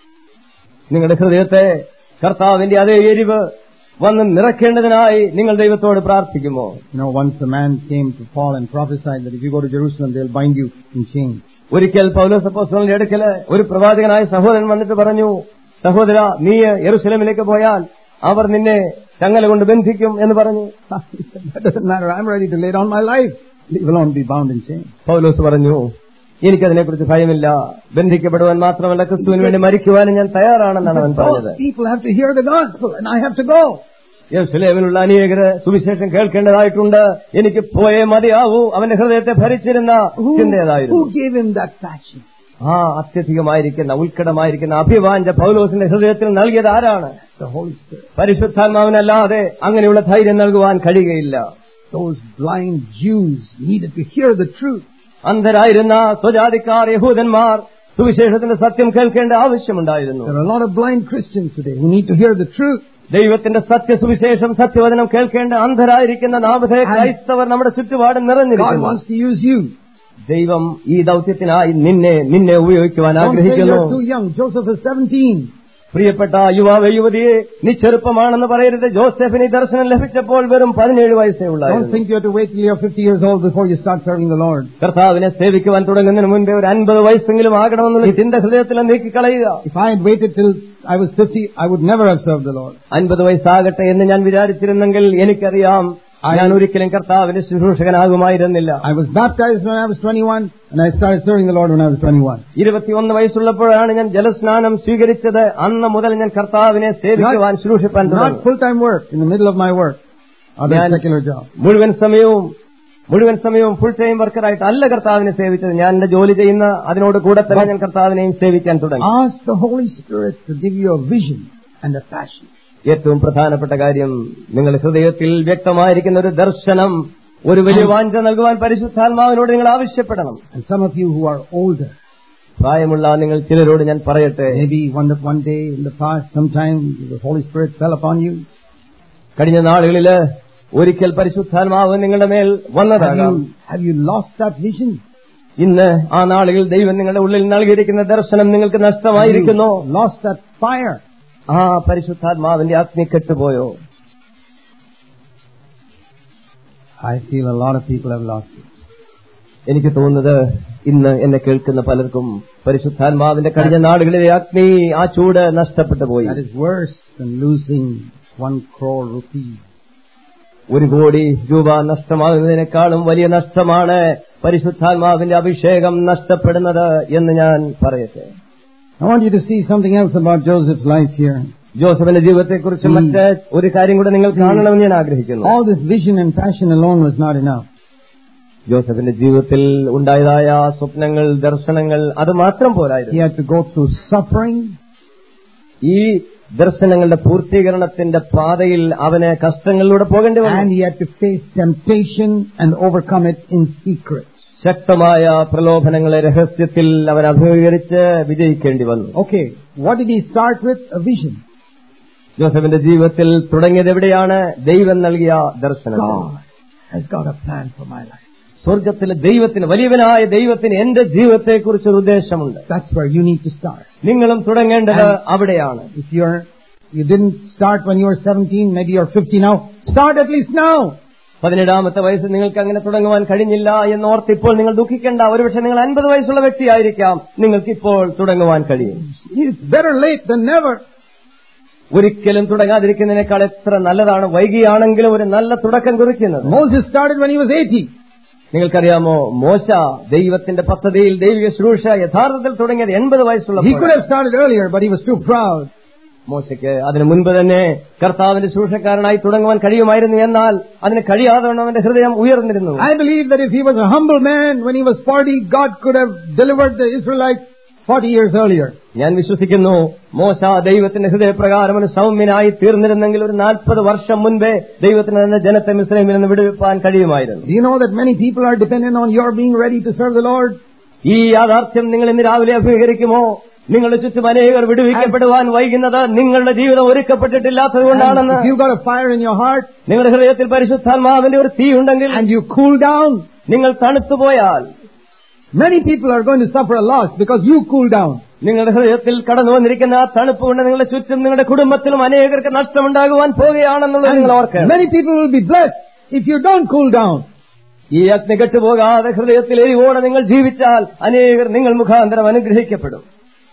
നിങ്ങളുടെ ഹൃദയത്തെ കർത്താവിന്റെ അതേ എരിവ് വന്ന് നിറയ്ക്കേണ്ടതിനായി നിങ്ങൾ ദൈവത്തോട് പ്രാർത്ഥിക്കുമോ You know, once a man came to Paul and prophesied that if you go to Jerusalem, they'll bind you in chains. ഒരിക്കൽ പൗലോസ് അപ്പോസ്തലന്റെ അടുക്കല് ഒരു പ്രവാചകനായ സഹോദരൻ വന്നിട്ട് പറഞ്ഞു സഹോദര നീ യെറുസലേമിലേക്ക് പോയാൽ അവർ നിന്നെ ചങ്ങല കൊണ്ട് ബന്ധിക്കും എന്ന് പറഞ്ഞു he said, that doesn't matter. I'm ready to lay down my life. Leave alone be bound in chains. പൗലോസ് പറഞ്ഞു എനിക്കതിനെക്കുറിച്ച് ഭയമില്ല ബന്ധിക്കപ്പെടുവാൻ മാത്രമല്ല ക്രിസ്തുവിന് വേണ്ടി മരിക്കുവാനും ഞാൻ തയ്യാറാണെന്നാണ് അവൻ പറഞ്ഞത് Those people have to hear the gospel and I have to go. യെരുസലേമിലുള്ള അനേകര് സുവിശേഷം കേൾക്കേണ്ടതായിട്ടുണ്ട് എനിക്ക് പോയേ മതിയാവൂ അവന്റെ ഹൃദയത്തെ ഭരിച്ചിരുന്ന Who, ചിന്തയതായിരുന്നു who gave him that passion? ആ അത്യധികമായിരിക്കുന്ന ഉത്കടമായിരിക്കുന്ന അഭിവാഞ്ച പൗലോസിന്റെ ഹൃദയത്തിൽ നൽകിയത് ആരാണ് It's the Holy Spirit. പരിശുദ്ധാത്മാവിനല്ലാതെ അങ്ങനെയുള്ള ധൈര്യം നൽകുവാൻ കഴിയുകയില്ല Those blind Jews needed to hear the truth. അന്ധരായിരുന്ന സ്വജാതിക്കാർ യഹൂദന്മാർ സുവിശേഷത്തിന്റെ സത്യം കേൾക്കേണ്ട ആവശ്യമുണ്ടായിരുന്നു There are a lot of blind Christians today who need to hear the truth. ദൈവത്തിന്റെ സത്യസുവിശേഷം സത്യവചനം കേൾക്കേണ്ട അന്ധരായിരിക്കുന്ന നാമധേ ക്രൈസ്തവർ നമ്മുടെ ചുറ്റുപാട് God നിറഞ്ഞിരിക്കുന്നു wants to use you. ദൈവം ഈ ദൗത്യത്തിനായി നിന്നെ നിന്നെ ഉപയോഗിക്കുവാൻ Don't say ആഗ്രഹിക്കുന്നു you're too young. Joseph is 17. പ്രിയപ്പെട്ട യുവാവ് യുവതിയെ നീ ചെറുപ്പമാണെന്ന് പറയരുത് ജോസഫിന് ഈ ദർശനം ലഭിച്ചപ്പോൾ വെറും പതിനേഴ് വയസ്സേ Don't ഉള്ളായിരുന്നു think you have to wait till you're 50 years old before you start serving the Lord. കർത്താവിനെ സേവിക്കുവാൻ തുടങ്ങുന്നതിന് മുൻപേ ഒരു അൻപത് വയസ്സെങ്കിലും ആകണമെന്നുള്ള ഈ ചിന്ത ഹൃദയത്തിൽ നീക്കിക്കളയുക If I had waited till I was 50, I would never have served the Lord. അൻപത് വയസ്സാകട്ടെ എന്ന് ഞാൻ വിചാരിച്ചിരുന്നെങ്കിൽ എനിക്കറിയാം ഞാൻ ഒരിക്കലും കർത്താവിന്റെ ശുശ്രൂഷകനാകുമായിരുന്നില്ല I was baptized when I was 21 and I started serving the Lord when I was 21. ഇരുപത്തിയൊന്ന് വയസ്സുള്ളപ്പോഴാണ് ഞാൻ ജലസ്നാനം സ്വീകരിച്ചത് അന്ന് മുതൽ ഞാൻ കർത്താവിനെ സേവിക്കുവാൻ ശുശ്രൂഷിപ്പാൻ Not തുടങ്ങി full-time work, in the middle of my work, other ഞാൻ- secular job. മുഴുവൻ സമയവും മുഴുവൻ സമയവും ഫുൾ ടൈം വർക്കറായിട്ട് അല്ല കർത്താവിനെ സേവിച്ചത് ഞാൻ എന്റെ ജോലി ചെയ്യുന്ന അതിനോട് കൂടെ തന്നെ ഞാൻ കർത്താവിനെയും സേവിക്കാൻ തുടങ്ങി Ask the Holy Spirit to give you a vision and a passion. ഏറ്റവും പ്രധാനപ്പെട്ട കാര്യം നിങ്ങളുടെ ഹൃദയത്തിൽ വ്യക്തമായിരിക്കുന്ന ഒരു ദർശനം ഒരു വലിയ വാഞ്ച നൽകുവാൻ പരിശുദ്ധാത്മാവിനോട് നിങ്ങൾ ആവശ്യപ്പെടണം And some of you who are older, പ്രായമുള്ള നിങ്ങൾ ചിലരോട് ഞാൻ പറയട്ടെ maybe one, one day in the past, sometime the Holy Spirit fell upon you. കഴിഞ്ഞ നാളുകളില് ഒരിക്കൽ പരിശുദ്ധാത്മാവ് നിങ്ങളുടെ മേൽ Have വന്നതാകാം you, have you lost that vision? ഇന്ന് ആ നാളുകളിൽ ദൈവം നിങ്ങളുടെ ഉള്ളിൽ നൽകിയിരിക്കുന്ന ദർശനം നിങ്ങൾക്ക് Have നഷ്ടമായിരിക്കുന്നു you lost that fire? ആ പരിശുദ്ധാത്മാവിന്റെ അഗ്നി കെട്ടുപോയോ I feel a lot of people have lost it. എനിക്ക് തോന്നുന്നത് ഇന്ന് എന്നെ കേൾക്കുന്ന പലർക്കും പരിശുദ്ധാത്മാവിന്റെ കഴിഞ്ഞ നാളുകളിലെ അഗ്നി ആ ചൂട് നഷ്ടപ്പെട്ടു പോയി That is worse than losing one crore rupees. ഒരു കോടി രൂപ നഷ്ടമാകുന്നതിനേക്കാളും വലിയ നഷ്ടമാണ് പരിശുദ്ധാത്മാവിന്റെ അഭിഷേകം നഷ്ടപ്പെടുന്നത് എന്ന് ഞാൻ പറയട്ടെ I want you to see something else about Joseph's life here. ജോസഫിന്റെ ജീവിതത്തെക്കുറിച്ച് ഉം. മറ്റ് ഒരു കാര്യം കൂടെ നിങ്ങൾ കാണണമെന്ന് ഞാൻ ആഗ്രഹിക്കുന്നു All this vision and passion alone was not enough. ജോസഫിന്റെ ജീവിതത്തിൽ ഉണ്ടായതായ സ്വപ്നങ്ങൾ ദർശനങ്ങൾ അത് മാത്രം He പോരായിരുന്നു had to go through suffering. ഈ ദർശനങ്ങളുടെ പൂർത്തീകരണത്തിന്റെ പാതയിൽ അവന് കഷ്ടങ്ങളിലൂടെ പോകേണ്ടി And വന്നു he had to face temptation and overcome it in secret. ശക്തമായ പ്രലോഭനങ്ങളെ രഹസ്യത്തിൽ അവൻ അഭിമുഖീകരിച്ച് വിജയിക്കേണ്ടി വന്നു Okay, what did he start with? A vision. ജോസഫിന്റെ ജീവിതത്തിൽ തുടങ്ങിയത് എവിടെയാണ് ദൈവം നൽകിയ ദർശനം God has got a plan for my life. സ്വർഗത്തിലെ ദൈവത്തിന് വലിയവനായ ദൈവത്തിന് എന്റെ ജീവിതത്തെക്കുറിച്ച് ഒരു ഉദ്ദേശമുണ്ട് That's where you need to start. നിങ്ങളും തുടങ്ങേണ്ടത് അവിടെയാണ് If you're, you didn't start when you were 17, maybe you're 50 now, start at least now. പതിനേഴാമത്തെ വയസ്സ് നിങ്ങൾക്ക് അങ്ങനെ തുടങ്ങുവാൻ കഴിഞ്ഞില്ല എന്ന് ഓർത്ത് ഇപ്പോൾ നിങ്ങൾ ദുഃഖിക്കേണ്ട ഒരുപക്ഷെ നിങ്ങൾ അൻപത് വയസ്സുള്ള വ്യക്തിയായിരിക്കാം നിങ്ങൾക്ക് ഇപ്പോൾ തുടങ്ങുവാൻ കഴിയും It's better late than never. ഒരിക്കലും തുടങ്ങാതിരിക്കുന്നതിനേക്കാൾ എത്ര നല്ലതാണ് വൈകിയാണെങ്കിലും ഒരു നല്ല തുടക്കം കുറിക്കുന്നത് Moses started when he was 80. നിങ്ങൾക്കറിയാമോ മോശ ദൈവത്തിന്റെ പദ്ധതിയിൽ ദൈവിക ശുശ്രൂഷ യഥാർത്ഥത്തിൽ തുടങ്ങിയത് എൺപത് വയസ്സുള്ള He could have started earlier, but he was too proud. മോശയ്ക്ക് അതിനു മുൻപ് തന്നെ കർത്താവിന്റെ ശുശ്രൂഷക്കാരനായി തുടങ്ങുവാൻ കഴിയുമായിരുന്നു എന്നാൽ അതിന് കഴിയാതെ വണ്ണം അവന്റെ ഹൃദയം ഉയർന്നിരുന്നു I believe that if he was a humble man when he was 40, God could have delivered the Israelites 40 years earlier. ഞാൻ വിശ്വസിക്കുന്നു മോശ ദൈവത്തിന്റെ ഹൃദയപ്രകാരം ഒരു സൗമ്യനായി തീർന്നിരുന്നെങ്കിൽ ഒരു നാൽപ്പത് വർഷം മുൻപേ ദൈവത്തിന് തന്നെ ജനത്തെ മിശ്രമിൽ നിന്ന് വിടുവിപ്പാൻ കഴിയുമായിരുന്നു Do you know that many people are dependent on your being ready to serve the Lord? ഈ യാഥാർത്ഥ്യം നിങ്ങൾ ഇന്ന് രാവിലെ അഭിമുഖീകരിക്കുമോ നിങ്ങളുടെ ചുറ്റും അനേകർ വിടുവിക്കപ്പെടുവാൻ വൈകുന്നത് നിങ്ങളുടെ ജീവിതം ഒരുക്കപ്പെട്ടിട്ടില്ലാത്തത് And കൊണ്ടാണെന്ന് if you've got a fire in your heart നിങ്ങളുടെ ഹൃദയത്തിൽ പരിശുദ്ധാത്മാവിന്റെ ഒരു തീ ഉണ്ടെങ്കിൽ and you cool down, നിങ്ങൾ തണുത്തുപോയാൽ many people are going to suffer a loss because you cool down. നിങ്ങളുടെ ഹൃദയത്തിൽ കടന്നു വന്നിരിക്കുന്ന ആ തണുപ്പ് കൊണ്ട് നിങ്ങളുടെ ചുറ്റും നിങ്ങളുടെ കുടുംബത്തിലും അനേകർക്ക് നഷ്ടമുണ്ടാകുവാൻ പോവുകയാണെന്നുള്ളത് നിങ്ങൾ ഓർക്കണം Many people will be blessed if you don't cool down. ഈ അഗ്നി കെട്ടുപോകാതെ ഹൃദയത്തിൽ എരിവോടെ നിങ്ങൾ ജീവിച്ചാൽ അനേകർ നിങ്ങൾ മുഖാന്തരം അനുഗ്രഹിക്കപ്പെടും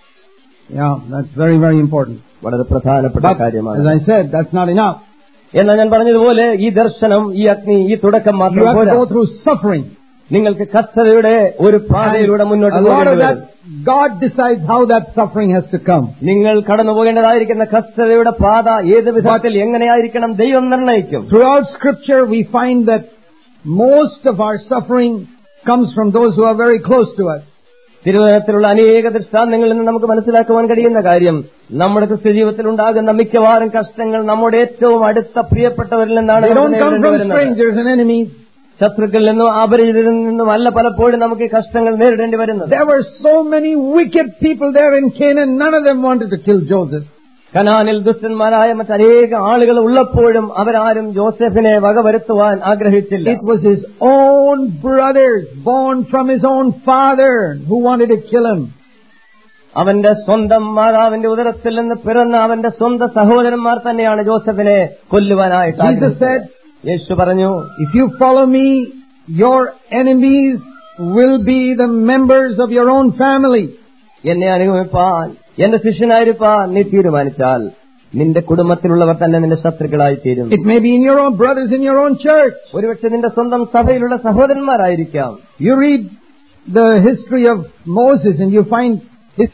Yeah, that's very, very important. വളരെ പ്രധാനപ്പെട്ട But as കാര്യമാണ് I said, that's not enough. എന്നാൽ ഞാൻ പറഞ്ഞതുപോലെ ഈ ദർശനം ഈ അഗ്നി ഈ തുടക്കം You മാത്രം have പോരാ to go through suffering. നിങ്ങൾക്ക് കഷ്ടതയുടെ ഒരു പാതയിലൂടെ മുന്നോട്ട് A lot പോകേണ്ടി of that, വരും God decides how that suffering has to come. നിങ്ങൾ കടന്നു പോകേണ്ടതായിരിക്കുന്ന കഷ്ടതയുടെ പാത ഏത് വിധത്തിൽ എങ്ങനെയായിരിക്കണം ദൈവം നിർണയിക്കും Throughout scripture, we find that most of our suffering comes from those who are very close to us. തിരുവനന്തപുരത്തിലുള്ള അനേക ദൃഷ്ടാന്തങ്ങളിൽ നിന്ന് നമുക്ക് മനസ്സിലാക്കുവാൻ കഴിയുന്ന കാര്യം നമ്മുടെ ക്രിസ്ത്യ ജീവിതത്തിൽ ഉണ്ടാകുന്ന മിക്കവാറും കഷ്ടങ്ങൾ നമ്മുടെ ഏറ്റവും അടുത്ത പ്രിയപ്പെട്ടവരിൽ നിന്നാണ് They നമുക്ക് don't come നേരിടേണ്ടി from വരുന്നത്. strangers and enemies. ശത്രുക്കളിൽ നിന്നും അപരിചിതരിൽ നിന്നും അല്ല പലപ്പോഴും നമുക്ക് ഈ കഷ്ടങ്ങൾ നേരിടേണ്ടി വരുന്നത് There were so many wicked people there in Canaan, none of them wanted to kill Joseph. കനാനിൽ ദുഷ്ടന്മാരായ മറ്റനേക ആളുകൾ ഉള്ളപ്പോഴും അവരാരും ജോസഫിനെ വകവരുത്തുവാൻ ആഗ്രഹിച്ചില്ല It was his own brothers, born from his own father, who wanted to kill him. അവന്റെ സ്വന്തം മാതാവിന്റെ ഉദരത്തിൽ നിന്ന് പിറന്ന അവന്റെ സ്വന്തം സഹോദരന്മാർ തന്നെയാണ് ജോസഫിനെ കൊല്ലുവാനായിട്ട് Jesus ആഗ്രഹിച്ചത്. said, യേശു പറഞ്ഞു If you follow me, your enemies will be the members of your own family. എന്നെ അനുഗമിപ്പാൻ എന്റെ ശിഷ്യനായിരിക്കാൻ നീ തീരുമാനിച്ചാൽ നിന്റെ കുടുംബത്തിലുള്ളവർ തന്നെ നിന്റെ ശത്രുക്കളായി തീരും It may be in your own brothers in your own church. ഒരുപക്ഷെ നിന്റെ സ്വന്തം സഭയിലുള്ള സഹോദരന്മാരായിരിക്കാം You read the history of Moses and you find his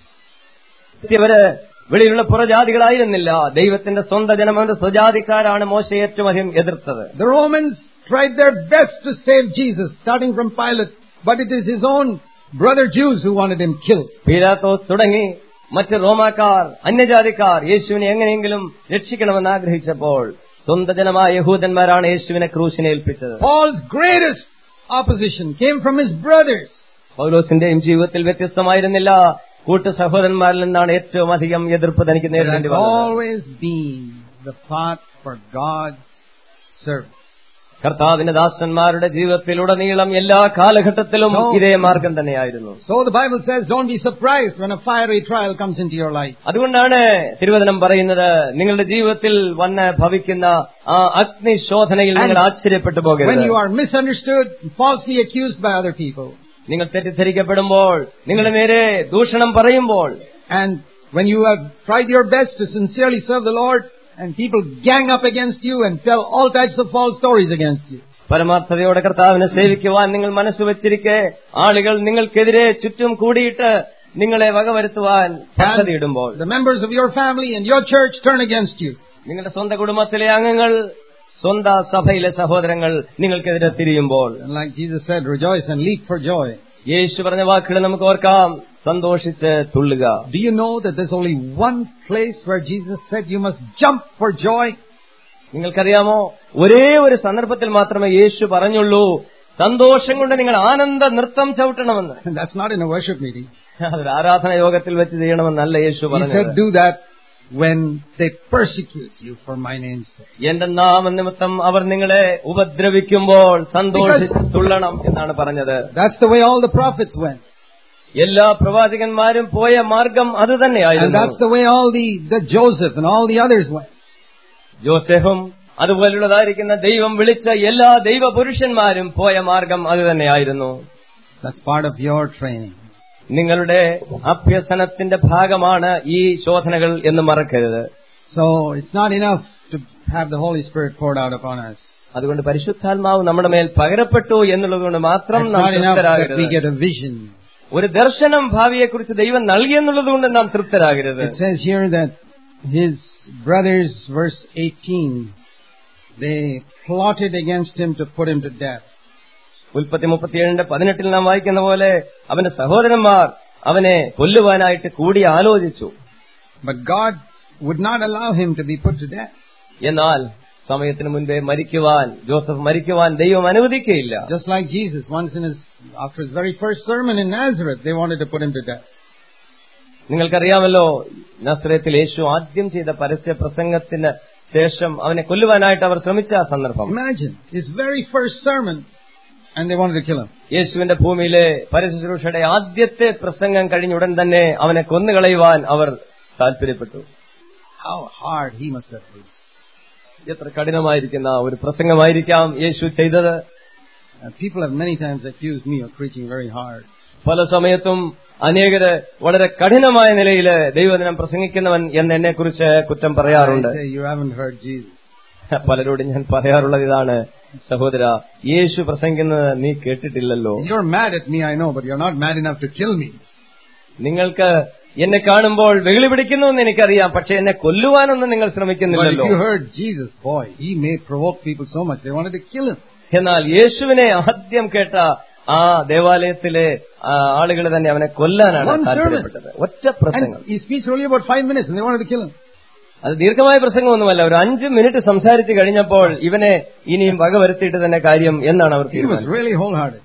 ഇവര് വെളിയിലുള്ള പുറജാതികളായിരുന്നില്ല ദൈവത്തിന്റെ സ്വന്തം ജനം അവന്റെ സ്വജാതിക്കാരാണ് മോശ ഏറ്റവും അധികം എതിർത്തത് The Romans tried their best to save Jesus, starting from Pilate, but it is his own brother Jews who wanted him killed. പീലാത്തോസ് തുടങ്ങി മറ്റ് റോമാക്കാർ അന്യജാതിക്കാർ യേശുവിനെ എങ്ങനെയെങ്കിലും രക്ഷിക്കണമെന്ന് ആഗ്രഹിച്ചപ്പോൾ സ്വന്തം ജനമായ യഹൂദന്മാരാണ് യേശുവിനെ ക്രൂശിനെ ഏൽപ്പിച്ചത് Paul's greatest opposition came from his brothers. പൗലോസിന്റെയും ജീവിതത്തിൽ വ്യത്യസ്തമായിരുന്നില്ല കൂട്ടു സഹോദരന്മാരിൽ നിന്നാണ് ഏറ്റവും അധികം എതിർപ്പ് തനിക്ക് There has നേരിടേണ്ടി വന്നത് always been the path for God's service. കർത്താവിന്റെ ദാസന്മാരുടെ ജീവിതത്തിലുടനീളം എല്ലാ കാലഘട്ടത്തിലും So- ഇതേ മാർഗം തന്നെയായിരുന്നു So the Bible says, don't be surprised when a fiery trial comes into your life. അതുകൊണ്ടാണ് തിരുവചനം പറയുന്നത് നിങ്ങളുടെ ജീവിതത്തിൽ വന്ന് ഭവിക്കുന്ന ആ അഗ്നിശോധനയിൽ നിങ്ങൾ And ആശ്ചര്യപ്പെട്ടു When പോകരുത് you are misunderstood, falsely accused by other people, നിങ്ങൾ തെറ്റിദ്ധരിക്കപ്പെടുമ്പോൾ നിങ്ങളുടെ നേരെ ദൂഷണം പറയുമ്പോൾ and when you have tried your best to sincerely serve the Lord, and people gang up against you and tell all types of false stories against you. പരമാർത്ഥതയോടെ കർത്താവിനെ സേവിക്കുവാൻ നിങ്ങൾ മനസ്സ് വെച്ചിരിക്കെ ആളുകൾ നിങ്ങൾക്കെതിരെ ചുറ്റും കൂടിയിട്ട് നിങ്ങളെ വകവരുത്തുവാൻ പദ്ധതിയിടുമ്പോൾ The members of your family and your church turn against you. നിങ്ങളുടെ സ്വന്തം കുടുംബത്തിലെ അംഗങ്ങൾ സ്വന്തം സഭയിലെ സഹോദരങ്ങൾ നിങ്ങൾക്കെതിരെ തിരിയുമ്പോൾ And like Jesus said, rejoice and leap for joy. യേശു പറഞ്ഞ വാക്കുകൾ നമുക്ക് ഓർക്കാം സന്തോഷിച്ച് തുള്ളുക Do you know that there's only one place where Jesus said you must jump for joy? നിങ്ങൾക്കറിയാമോ ഒരേ ഒരു സന്ദർഭത്തിൽ മാത്രമേ യേശു പറഞ്ഞുള്ളൂ സന്തോഷം കൊണ്ട് നിങ്ങൾ ആനന്ദ നൃത്തം ചവിട്ടണമെന്ന് And that's not in a worship meeting. അതൊരു ആരാധന യോഗത്തിൽ വെച്ച് ചെയ്യണമെന്നല്ല യേശു He പറഞ്ഞത് said do that when they persecute you for my name's sake. എന്റെ നാമനിമിത്തം അവർ നിങ്ങളെ ഉപദ്രവിക്കുമ്പോൾ സന്തോഷിച്ച് തുള്ളണം എന്നാണ് പറഞ്ഞത് That's the way all the prophets went. എല്ലാ പ്രവാചകന്മാരും പോയ മാർഗം അത് And that's തന്നെയായിരുന്നു the way all the, the Joseph and all the others went. ജോസഫും അതുപോലുള്ളതായിരിക്കുന്ന ദൈവം വിളിച്ച എല്ലാ ദൈവപുരുഷന്മാരും പോയ മാർഗം അത് തന്നെയായിരുന്നു That's part of your training. നിങ്ങളുടെ അഭ്യസനത്തിന്റെ ഭാഗമാണ് ഈ ശോധനകൾ എന്ന് മറക്കരുത് So it's not enough to have the Holy Spirit poured out upon us. അതുകൊണ്ട് പരിശുദ്ധാത്മാവ് നമ്മുടെ മേൽ പകരപ്പെട്ടു എന്നുള്ളതുകൊണ്ട് മാത്രം It's നാം not enough that we തൃപ്തരാകരുത് get a vision. ഒരു ദർശനം ഭാവിയെക്കുറിച്ച് ദൈവം നൽകിയെന്നുള്ളത് കൊണ്ട് നാം തൃപ്തരാകരുത് It says here that his brothers, verse 18, they plotted against him to put him to death. ഉൽപ്പത്തി മുപ്പത്തിയേഴിന്റെ പതിനെട്ടിൽ നാം വായിക്കുന്ന പോലെ അവന്റെ സഹോദരന്മാർ അവനെ കൊല്ലുവാനായിട്ട് കൂടി ആലോചിച്ചു But God would not allow him to be put to death. എന്നാൽ സമയത്തിന് മുൻപേ മരിക്കുവാൻ ജോസഫ് മരിക്കുവാൻ ദൈവം അനുവദിക്കുകയില്ല Just like Jesus, once in his, after his very first sermon in Nazareth, they wanted to put him to death. നിങ്ങൾക്കറിയാമല്ലോ നസ്രത്തിൽ യേശു ആദ്യം ചെയ്ത പരസ്യ പ്രസംഗത്തിന് ശേഷം അവനെ കൊല്ലുവാനായിട്ട് അവർ ശ്രമിച്ച ആ സന്ദർഭം Imagine, his very first sermon, and they wanted to kill him. യേശുവിന്റെ ഭൂമിയിലെ പരശുശ്രൂഷയുടെ ആദ്യത്തെ പ്രസംഗം കഴിഞ്ഞുടൻ തന്നെ അവനെ കൊന്നുകളയുവാൻ അവർ താല്പര്യപ്പെട്ടു How hard he must have been. എത്ര കഠിനമായിരിക്കുന്ന ഒരു പ്രസംഗമായിരിക്കാം യേശു ചെയ്തത് Uh, people have many times accused me of preaching very hard. പല സമയത്തും അനേകര് വളരെ കഠിനമായ നിലയിൽ ദൈവദിനം പ്രസംഗിക്കുന്നവൻ എന്ന് എന്നെ കുറിച്ച് കുറ്റം പറയാറുണ്ട് I say, you haven't heard Jesus. പലരോടും ഞാൻ പറയാറുള്ളത് ഇതാണ് സഹോദര യേശു പ്രസംഗിക്കുന്നത് നീ കേട്ടിട്ടില്ലല്ലോ You're mad at me, I know, but you're not mad enough to kill me. നിങ്ങൾക്ക് എന്നെ കാണുമ്പോൾ വെകിളി പിടിക്കുന്നു എന്ന് എനിക്കറിയാം പക്ഷെ എന്നെ കൊല്ലുവാനൊന്നും നിങ്ങൾ But if ശ്രമിക്കുന്നില്ലല്ലോ you heard Jesus, boy, he may provoke people so much, they wanted to kill him. എന്നാൽ യേശുവിനെ ആദ്യം കേട്ട ആ ദേവാലയത്തിലെ ആളുകൾ തന്നെ അവനെ കൊല്ലാനാണ് One sermon. താല്പര്യപ്പെട്ടത് ഒറ്റ പ്രസംഗം And he speaks only about five minutes and they wanted to kill him. അത് ദീർഘമായ പ്രസംഗമൊന്നുമല്ല ഒരു അഞ്ച് മിനിറ്റ് സംസാരിച്ചു കഴിഞ്ഞപ്പോൾ ഇവനെ ഇനിയും വകവരുത്തിയിട്ട് തന്നെ കാര്യം എന്നാണ് അവർ He was തീരുമാനിച്ചത് really wholehearted.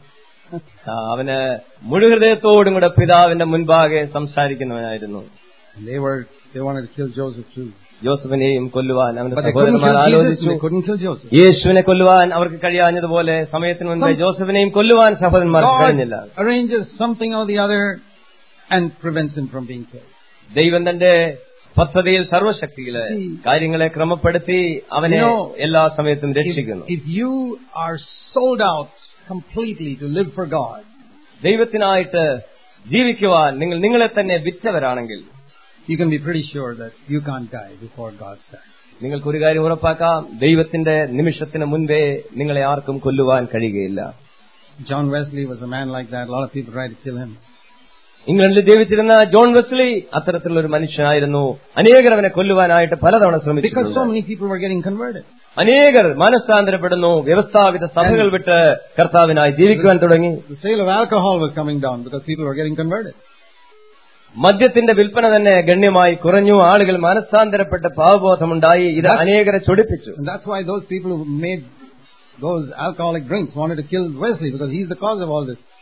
ആ, അവന് മുഴുഹൃദയത്തോടും കൂടെ പിതാവിന്റെ മുൻപാകെ സംസാരിക്കുന്നവനായിരുന്നു And they were, they wanted to kill Joseph too. ജോസഫിനെയും കൊല്ലുവാൻ അവന്റെ But they couldn't സഹോദരന്മാർ kill Jesus, ആലോചിച്ചു they couldn't kill Joseph. യേശുവിനെ കൊല്ലുവാൻ അവർക്ക് കഴിയാഞ്ഞതുപോലെ സമയത്തിന് മുൻപേ ജോസഫിനെയും കൊല്ലുവാൻ സഹോദരന്മാർക്ക് God കഴിഞ്ഞില്ല arranges something or the other and prevents him from being killed. ദൈവം തന്റെ പദ്ധതിയിൽ സർവശക്തിയില് See. കാര്യങ്ങളെ ക്രമപ്പെടുത്തി അവനെ You know, എല്ലാ സമയത്തും If, രക്ഷിക്കുന്നു if you are sold out completely to live for God, ദൈവത്തിനായിട്ട് ജീവിക്കുവാൻ നിങ്ങൾ നിങ്ങളെ തന്നെ വിറ്റവരാണെങ്കിൽ you can be pretty sure that you can't die before God's time. നിങ്ങൾക്ക് ഒരു കാര്യം ഉറപ്പാക്കാം ദൈവത്തിന്റെ നിമിഷത്തിന് മുൻപേ നിങ്ങളെ ആർക്കും കൊല്ലുവാൻ കഴിയുകയില്ല John Wesley was a man like that. A lot of people tried to kill him. ഇംഗ്ലണ്ടിൽ ജീവിച്ചിരുന്ന ജോൺ വെസ്ലി അത്തരത്തിലുള്ള ഒരു മനുഷ്യനായിരുന്നു അനേകർ അവനെ കൊല്ലുവാനായിട്ട് പലതവണ Because so ശ്രമിച്ചിട്ടുണ്ട് many people were getting converted. അനേകർ മനസ്സാന്തരപ്പെടുന്നു വ്യവസ്ഥാപിത സഭകൾ വിട്ട് കർത്താവിനായി ജീവിക്കുവാൻ തുടങ്ങി The sale of alcohol was coming down because people were getting converted. മദ്യത്തിന്റെ വിൽപ്പന തന്നെ ഗണ്യമായി കുറഞ്ഞു ആളുകൾ മനസ്സാന്തരപ്പെട്ട് പാവബോധമുണ്ടായി ഇത് അനേകരെ ചൊടിപ്പിച്ചു And that's why those people who made those alcoholic drinks wanted to kill Wesley because he's the cause of all this.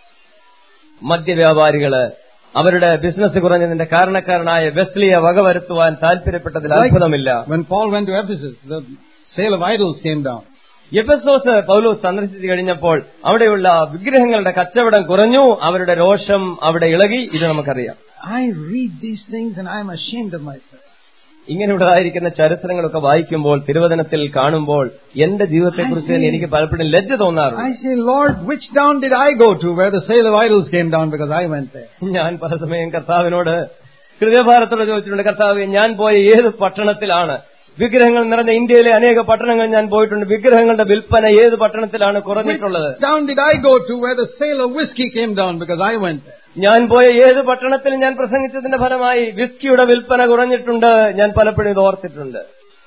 മദ്യവ്യാപാരികള് അവരുടെ ബിസിനസ് കുറഞ്ഞതിന്റെ കാരണക്കാരനായ വെസ്ലിയെ വകവരുത്തുവാൻ താല്പര്യപ്പെട്ടതിൽ അത്ഭുതമില്ല When Paul went to Ephesus, the sale of idols came down. എഫസോസ് പൗലോസ് സന്ദർശിച്ചു കഴിഞ്ഞപ്പോൾ അവിടെയുള്ള വിഗ്രഹങ്ങളുടെ കച്ചവടം കുറഞ്ഞു അവരുടെ രോഷം അവിടെ ഇളകി ഇത് നമുക്കറിയാം I read these things and I am ashamed of myself. ഇങ്ങനെയുള്ളതായിരിക്കുന്ന ചരിത്രങ്ങളൊക്കെ വായിക്കുമ്പോൾ തിരുവചനത്തിൽ കാണുമ്പോൾ എന്റെ ജീവിതത്തെക്കുറിച്ച് തന്നെ എനിക്ക് പലപ്പോഴും ലജ്ജ തോന്നാറുണ്ട് I say, Lord, which town did I go to where the sale of idols came down because I went there? ഞാൻ പല സമയം കർത്താവിനോട് ഹൃദയഭാരത്തോടെ ചോദിച്ചിട്ടുണ്ട് കർത്താവ് ഞാൻ പോയ ഏത് പട്ടണത്തിലാണ് വിഗ്രഹങ്ങൾ നിറഞ്ഞ ഇന്ത്യയിലെ അനേക പട്ടണങ്ങൾ ഞാൻ പോയിട്ടുണ്ട് വിഗ്രഹങ്ങളുടെ വിൽപ്പന ഏത് പട്ടണത്തിലാണ് കുറഞ്ഞിട്ടുള്ളത് Which town did I go to where the sale of whiskey came down because I went there? ഞാൻ പോയ ഏത് പട്ടണത്തിൽ ഞാൻ പ്രസംഗിച്ചതിന്റെ ഫലമായി വിസ്കിയുടെ വിൽപ്പന കുറഞ്ഞിട്ടുണ്ട് ഞാൻ പലപ്പോഴും ഇത് ഓർത്തിട്ടുണ്ട്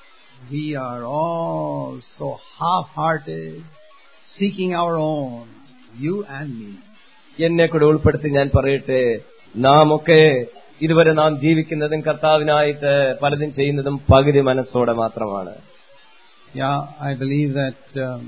We are all so half-hearted, seeking our own, you and me. എന്നെ കൂടെ ഉൾപ്പെടുത്തി ഞാൻ പറയട്ടെ നാം ഒക്കെ ഇതുവരെ നാം ജീവിക്കുന്നതും കർത്താവിനായിട്ട് പലതും ചെയ്യുന്നതും പകുതി മനസ്സോടെ മാത്രമാണ് Yeah, I believe that um,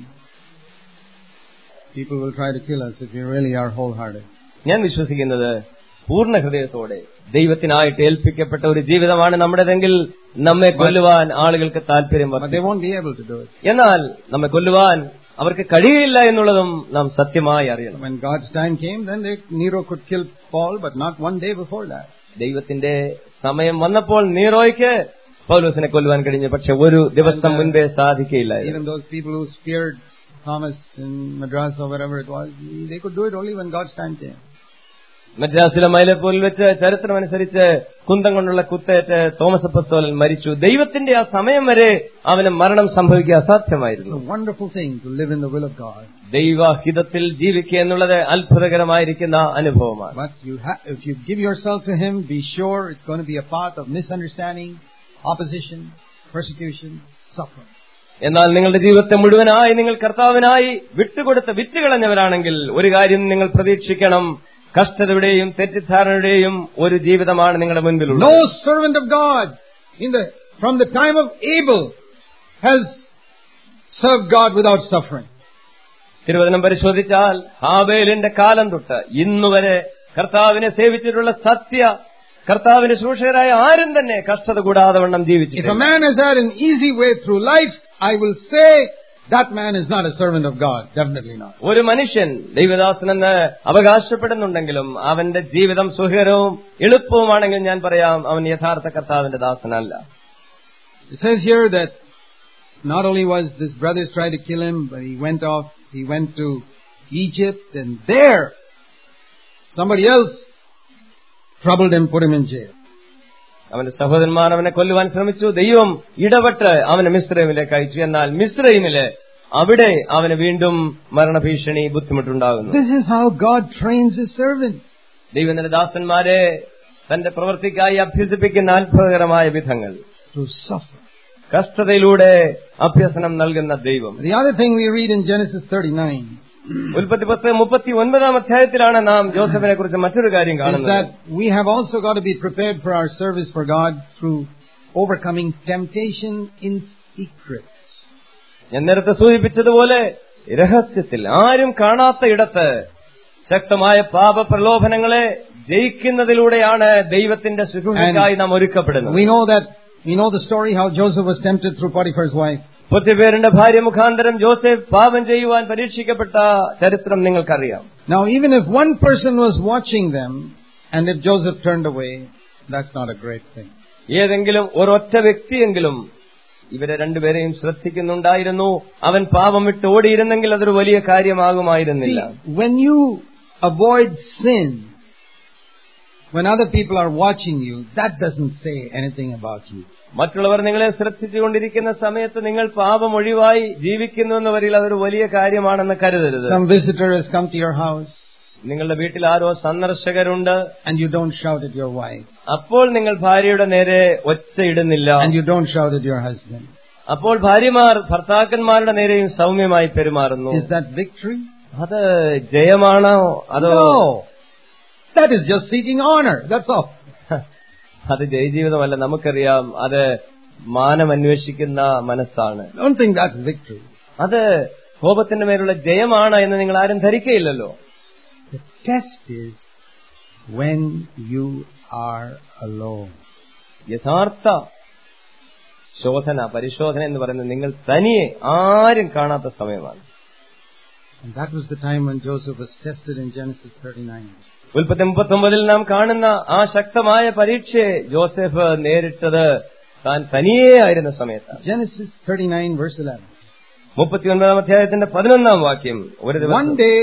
people will try to kill us if we really are wholehearted. ഞാൻ വിശ്വസിക്കുന്നത് പൂർണ്ണ ഹൃദയത്തോടെ ദൈവത്തിനായിട്ട് ഏൽപ്പിക്കപ്പെട്ട ഒരു ജീവിതമാണ് നമ്മുടേതെങ്കിൽ നമ്മെ കൊല്ലുവാൻ ആളുകൾക്ക് താല്പര്യം But they വർദ്ധിക്കും. won't be able to do it. എന്നാൽ നമ്മെ കൊല്ലുവാൻ അവർക്ക് കഴിയില്ല എന്നുള്ളതും നാം സത്യമായി അറിയണം When God's time came, then they, Nero could kill Paul, but not one day before that. ദൈവത്തിന്റെ സമയം വന്നപ്പോൾ നീറോയ്ക്ക് പൗലോസിനെ കൊല്ലുവാൻ കഴിഞ്ഞു പക്ഷെ ഒരു ദിവസം മുൻപേ സാധിക്കയില്ലായിരുന്നു Even those people who speared Thomas in Madras or wherever it was, they could do it only when God's time came. മദ്രാസിലെ മൈലപ്പൂരിൽ വെച്ച് ചരിത്രമനുസരിച്ച് കുന്തം കൊണ്ടുള്ള കുത്തേറ്റ് തോമസ് അപ്പസ്തോലൻ മരിച്ചു ദൈവത്തിന്റെ ആ സമയം വരെ അവന് മരണം സംഭവിക്കുക It's അസാധ്യമായിരുന്നു a wonderful thing to live in the will of God. ദൈവഹിതത്തിൽ ജീവിക്കുക എന്നുള്ളത് അത്ഭുതകരമായിരിക്കുന്ന അനുഭവമാണ് But you ha- if you give yourself to Him, be sure it's going to be a path of misunderstanding, opposition, persecution, suffering. എന്നാൽ നിങ്ങളുടെ ജീവിതത്തെ മുഴുവനായി നിങ്ങൾ കർത്താവിനായി വിട്ടുകൊടുത്ത് വിറ്റുകളഞ്ഞവരാണെങ്കിൽ ഒരു കാര്യം നിങ്ങൾ പ്രതീക്ഷിക്കണം കഷ്ടതയുടെയും തെറ്റിദ്ധാരണയുടെയും ഒരു ജീവിതമാണ് നിങ്ങളുടെ മുൻപിലുള്ളത് No servant of God in the from the time of Abel has served God without suffering. തിരുവചനം പരിശോധിച്ചാൽ ഹാബേലിന്റെ കാലം തൊട്ട് ഇന്നുവരെ കർത്താവിനെ സേവിച്ചിട്ടുള്ള സത്യ കർത്താവിന്റെ ശുശ്രൂഷകരായ ആരും തന്നെ കഷ്ടത കൂടാതെ വണ്ണം If a ജീവിച്ചിട്ടില്ല man has had an easy way through life, I will say that man is not a servant of God. Definitely not. ഒരു മനുഷ്യൻ ദൈവദാസനെന്ന് അവകാശപ്പെടുന്നുണ്ടെങ്കിലും അവന്റെ ജീവിതം സുഖകരവും എളുപ്പവുമാണെങ്കിൽ ഞാൻ പറയാം അവൻ യഥാർത്ഥ കർത്താവിന്റെ ദാസനല്ല It says here that not only was this brothers tried to kill him, but he went off, he went to Egypt, and there somebody else troubled him, put him in jail. അവന്റെ സഹോദരന്മാർ അവനെ കൊല്ലുവാൻ ശ്രമിച്ചു ദൈവം ഇടപെട്ട് അവനെ മിശ്രൈമിലേക്ക് അയച്ചു എന്നാൽ മിശ്രൈമില് അവിടെ അവന് വീണ്ടും മരണഭീഷണി ബുദ്ധിമുട്ടുണ്ടാകുന്നു This is how God trains his servants. ദൈവത്തിന്റെ ദാസന്മാരെ തന്റെ പ്രവൃത്തിക്കായി അഭ്യസിപ്പിക്കുന്ന അത്ഭുതകരമായ വിധങ്ങൾ To suffer. കഷ്ടതയിലൂടെ അഭ്യസനം നൽകുന്ന ദൈവം The other thing we read in Genesis 39 ഉൽപ്പത്തി പത്ത് മുപ്പത്തി ഒൻപതാം അധ്യായത്തിലാണ് നാം ജോസഫിനെ കുറിച്ച് മറ്റൊരു കാര്യം is കാണുന്നത് that we have also got to be prepared for our service for God through overcoming temptation in secret. ഞാൻ നേരത്തെ സൂചിപ്പിച്ചതുപോലെ രഹസ്യത്തിൽ ആരും കാണാത്ത ഇടത്ത് ശക്തമായ പാപ പ്രലോഭനങ്ങളെ ജയിക്കുന്നതിലൂടെയാണ് ദൈവത്തിന്റെ ശുശ്രൂഷയ്ക്കായി നാം ഒരുക്കപ്പെടുന്നത് We know that, we know the story how Joseph was tempted through Potiphar's wife. പൊത്തിപ്പേരിന്റെ ഭാര്യ മുഖാന്തരം ജോസഫ് പാപം ചെയ്യുവാൻ പരീക്ഷിക്കപ്പെട്ട ചരിത്രം നിങ്ങൾക്കറിയാം Now even if one person was watching them, and if Joseph turned away, that's not a great thing. ഏതെങ്കിലും ഒരൊറ്റ വ്യക്തിയെങ്കിലും ഇവരെ രണ്ടുപേരെയും ശ്രദ്ധിക്കുന്നുണ്ടായിരുന്നു അവൻ പാപം വിട്ട് ഓടിയിരുന്നെങ്കിൽ അതൊരു വലിയ See, കാര്യമാകുമായിരുന്നില്ല when you avoid sin, when other people are watching you, that doesn't say anything about you. മറ്റുള്ളവർ നിങ്ങളെ ശ്രദ്ധിച്ചുകൊണ്ടിരിക്കുന്ന സമയത്ത് നിങ്ങൾ പാപം ഒഴിവായി ജീവിക്കുന്നു എന്ന് വരിൽ അതൊരു വലിയ കാര്യമാണെന്ന് കരുതരുത് Some visitor has come to your house, നിങ്ങളുടെ വീട്ടിൽ ആരോ സന്ദർശകരുണ്ട് and you don't shout at your wife, അപ്പോൾ നിങ്ങൾ ഭാര്യയുടെ നേരെ ഒച്ചയിടുന്നില്ല and you don't shout at your husband. അപ്പോൾ ഭാര്യമാർ ഭർത്താക്കന്മാരുടെ നേരെയും സൗമ്യമായി പെരുമാറുന്നു Is that victory? അത് ജയമാണോ അതോ No. That is just seeking honor. That's all. അത് ജയജീവിതമല്ല നമുക്കറിയാം അത് മാനം അന്വേഷിക്കുന്ന മനസ്സാണ് Don't think that's victory. അത് കോപത്തിന്റെ മേലുള്ള ജയമാണ് എന്ന് നിങ്ങൾ ആരും ധരിക്കയില്ലല്ലോ The test is when you are alone. യഥാർത്ഥ ശോധന പരിശോധന എന്ന് പറയുന്നത് നിങ്ങൾ തനിയെ ആരും കാണാത്ത സമയമാണ് And that was the time when Joseph was tested in Genesis 39. ഉൽപ്പത്തി മുപ്പത്തൊമ്പതിൽ നാം കാണുന്ന ആ ശക്തമായ പരീക്ഷയെ ജോസഫ് നേരിട്ടത് താൻ തനിയേ ആയിരുന്ന സമയത്താണ് Genesis 39 verse 11. മുപ്പത്തിയൊൻപതാം അധ്യായത്തിന്റെ പതിനൊന്നാം വാക്യം ഒരു ദിവസം One day,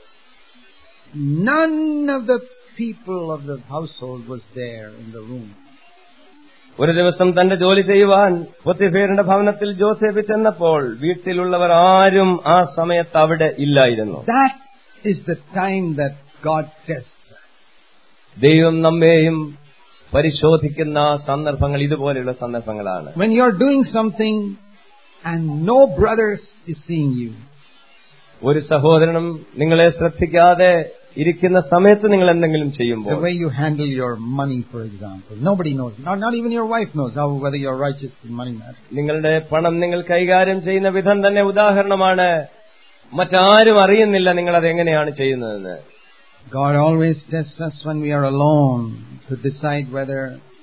none of the people of the household was there in the room. ഒരു ദിവസം തന്റെ ജോലി ചെയ്യുവാൻ പൊത്തിഫേറിന്റെ ഭവനത്തിൽ ജോസഫ് ചെന്നപ്പോൾ വീട്ടിലുള്ളവർ ആരും ആ സമയത്ത് അവിടെ ഇല്ലായിരുന്നു That is the time that God tests us. ദൈവം നമ്മെയും പരിശോധിക്കുന്ന സന്ദർഭങ്ങൾ ഇതുപോലെയുള്ള സന്ദർഭങ്ങളാണ് When you're doing something and no brothers is seeing you, ഒരു സഹോദരനും നിങ്ങളെ ശ്രദ്ധിക്കാതെ ഇരിക്കുന്ന സമയത്ത് നിങ്ങൾ എന്തെങ്കിലും the ചെയ്യുമ്പോൾ way you handle your money, for example, nobody knows. Not, not even your wife knows how whether you're righteous in money matter. നിങ്ങളുടെ പണം നിങ്ങൾ കൈകാര്യം ചെയ്യുന്ന വിധം തന്നെ ഉദാഹരണമാണ് മറ്റാരും അറിയുന്നില്ല നിങ്ങൾ അത് എങ്ങനെയാണ് ചെയ്യുന്നതെന്ന് God always tests us when we are alone to decide whether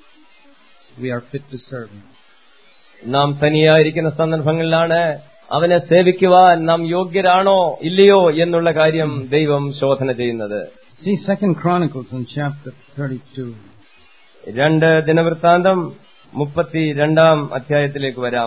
we are fit to serve Him. നാം തനിയായിരിക്കുന്ന സന്ദർഭങ്ങളിലാണ് അവനെ സേവിക്കുവാൻ നാം യോഗ്യരാണോ ഇല്ലയോ എന്നുള്ള കാര്യം ദൈവം ശോധന ചെയ്യുന്നത് See Second Chronicles in chapter 32. രണ്ട് ദിനവൃത്താന്തം മുപ്പത്തി രണ്ടാം അധ്യായത്തിലേക്ക് വരാം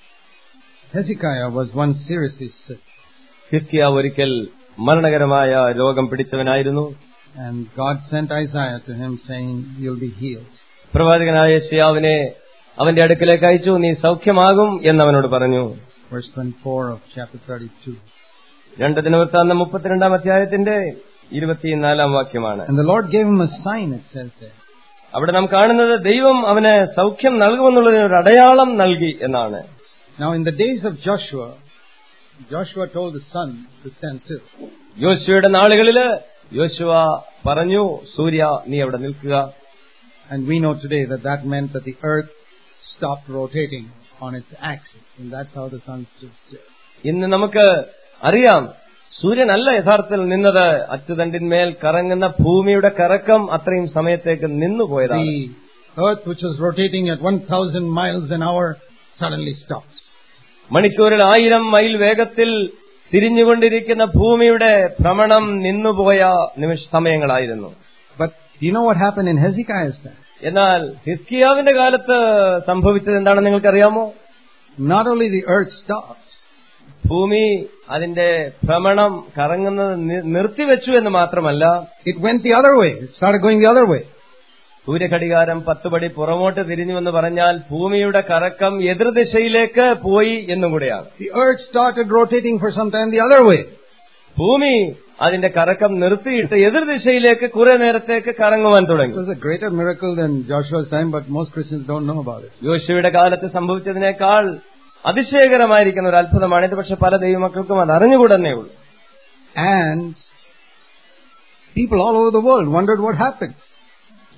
Hezekiah was once seriously sick, ഹിസ്കിയ ഒരിക്കൽ മരണകരമായ രോഗം പിടിച്ചവനായിരുന്നു and God sent Isaiah to him saying, You'll be healed. പ്രവാചകനായ ഷിയാവിനെ അവന്റെ അടുക്കലേക്ക് അയച്ചു നീ സൗഖ്യമാകും എന്നവനോട് പറഞ്ഞു Verse 24 of chapter 32. രണ്ട് ദിനവൃത്താന്തം മുപ്പത്തിരണ്ടാം അധ്യായത്തിന്റെ ഇരുപത്തിനാലാം വാക്യമാണ് And the Lord gave him a sign, it says there. അവിടെ നാം കാണുന്നത് ദൈവം അവന് സൗഖ്യം നൽകുമെന്നുള്ളതിന് ഒരു അടയാളം നൽകി എന്നാണ് Now in the days of Joshua, Joshua told the sun to stand still. യോശുവയുടെ നാളുകളില് യോശുവ പറഞ്ഞു സൂര്യ നീ അവിടെ നിൽക്കുക And we know today that that meant that the earth stopped rotating on its axis. And that's how the sun stood still. ഇന്ന് നമുക്ക് അറിയാം സൂര്യനല്ല യഥാർത്ഥത്തിൽ നിന്നത് അച്ചുതണ്ടിന്മേൽ കറങ്ങുന്ന ഭൂമിയുടെ കറക്കം അത്രയും സമയത്തേക്ക് നിന്നുപോയതാണ് The earth which was rotating at 1000 miles an hour suddenly stopped. മണിക്കൂറിൽ ആയിരം മൈൽ വേഗത്തിൽ തിരിഞ്ഞുകൊണ്ടിരിക്കുന്ന ഭൂമിയുടെ ഭ്രമണം നിന്നുപോയ നിമിഷ സമയങ്ങളായിരുന്നു But you know what happened in Hezekiah's time? എന്നാൽ ഹിസ്കിയാവിന്റെ കാലത്ത് സംഭവിച്ചത് എന്താണെന്ന് നിങ്ങൾക്കറിയാമോ Not only the earth stopped, ഭൂമി അതിന്റെ ഭ്രമണം കറങ്ങുന്നത് നി- നിർത്തിവെച്ചു എന്ന് മാത്രമല്ല it went the other way. It started going the other way. സൂര്യഘടികാരം പത്തുപടി പുറമോട്ട് തിരിഞ്ഞുവെന്ന് പറഞ്ഞാൽ ഭൂമിയുടെ കറക്കം എതിർദിശയിലേക്ക് പോയി എന്നും കൂടെയാണ് The earth started rotating for some time the other way. ഭൂമി അതിന്റെ കറക്കം നിർത്തിയിട്ട് എതിർദിശയിലേക്ക് കുറെ നേരത്തേക്ക് കറങ്ങുവാൻ It തുടങ്ങി was a greater miracle than Joshua's time, but most Christians don't know about it. യോശുവയുടെ കാലത്ത് സംഭവിച്ചതിനേക്കാൾ അതിശയകരമായിരിക്കുന്ന ഒരു അത്ഭുതമാണിത് പക്ഷെ പല ദൈവമക്കൾക്കും അത് അറിഞ്ഞുകൂടന്നേ ഉള്ളൂ And people all over the world wondered what happened.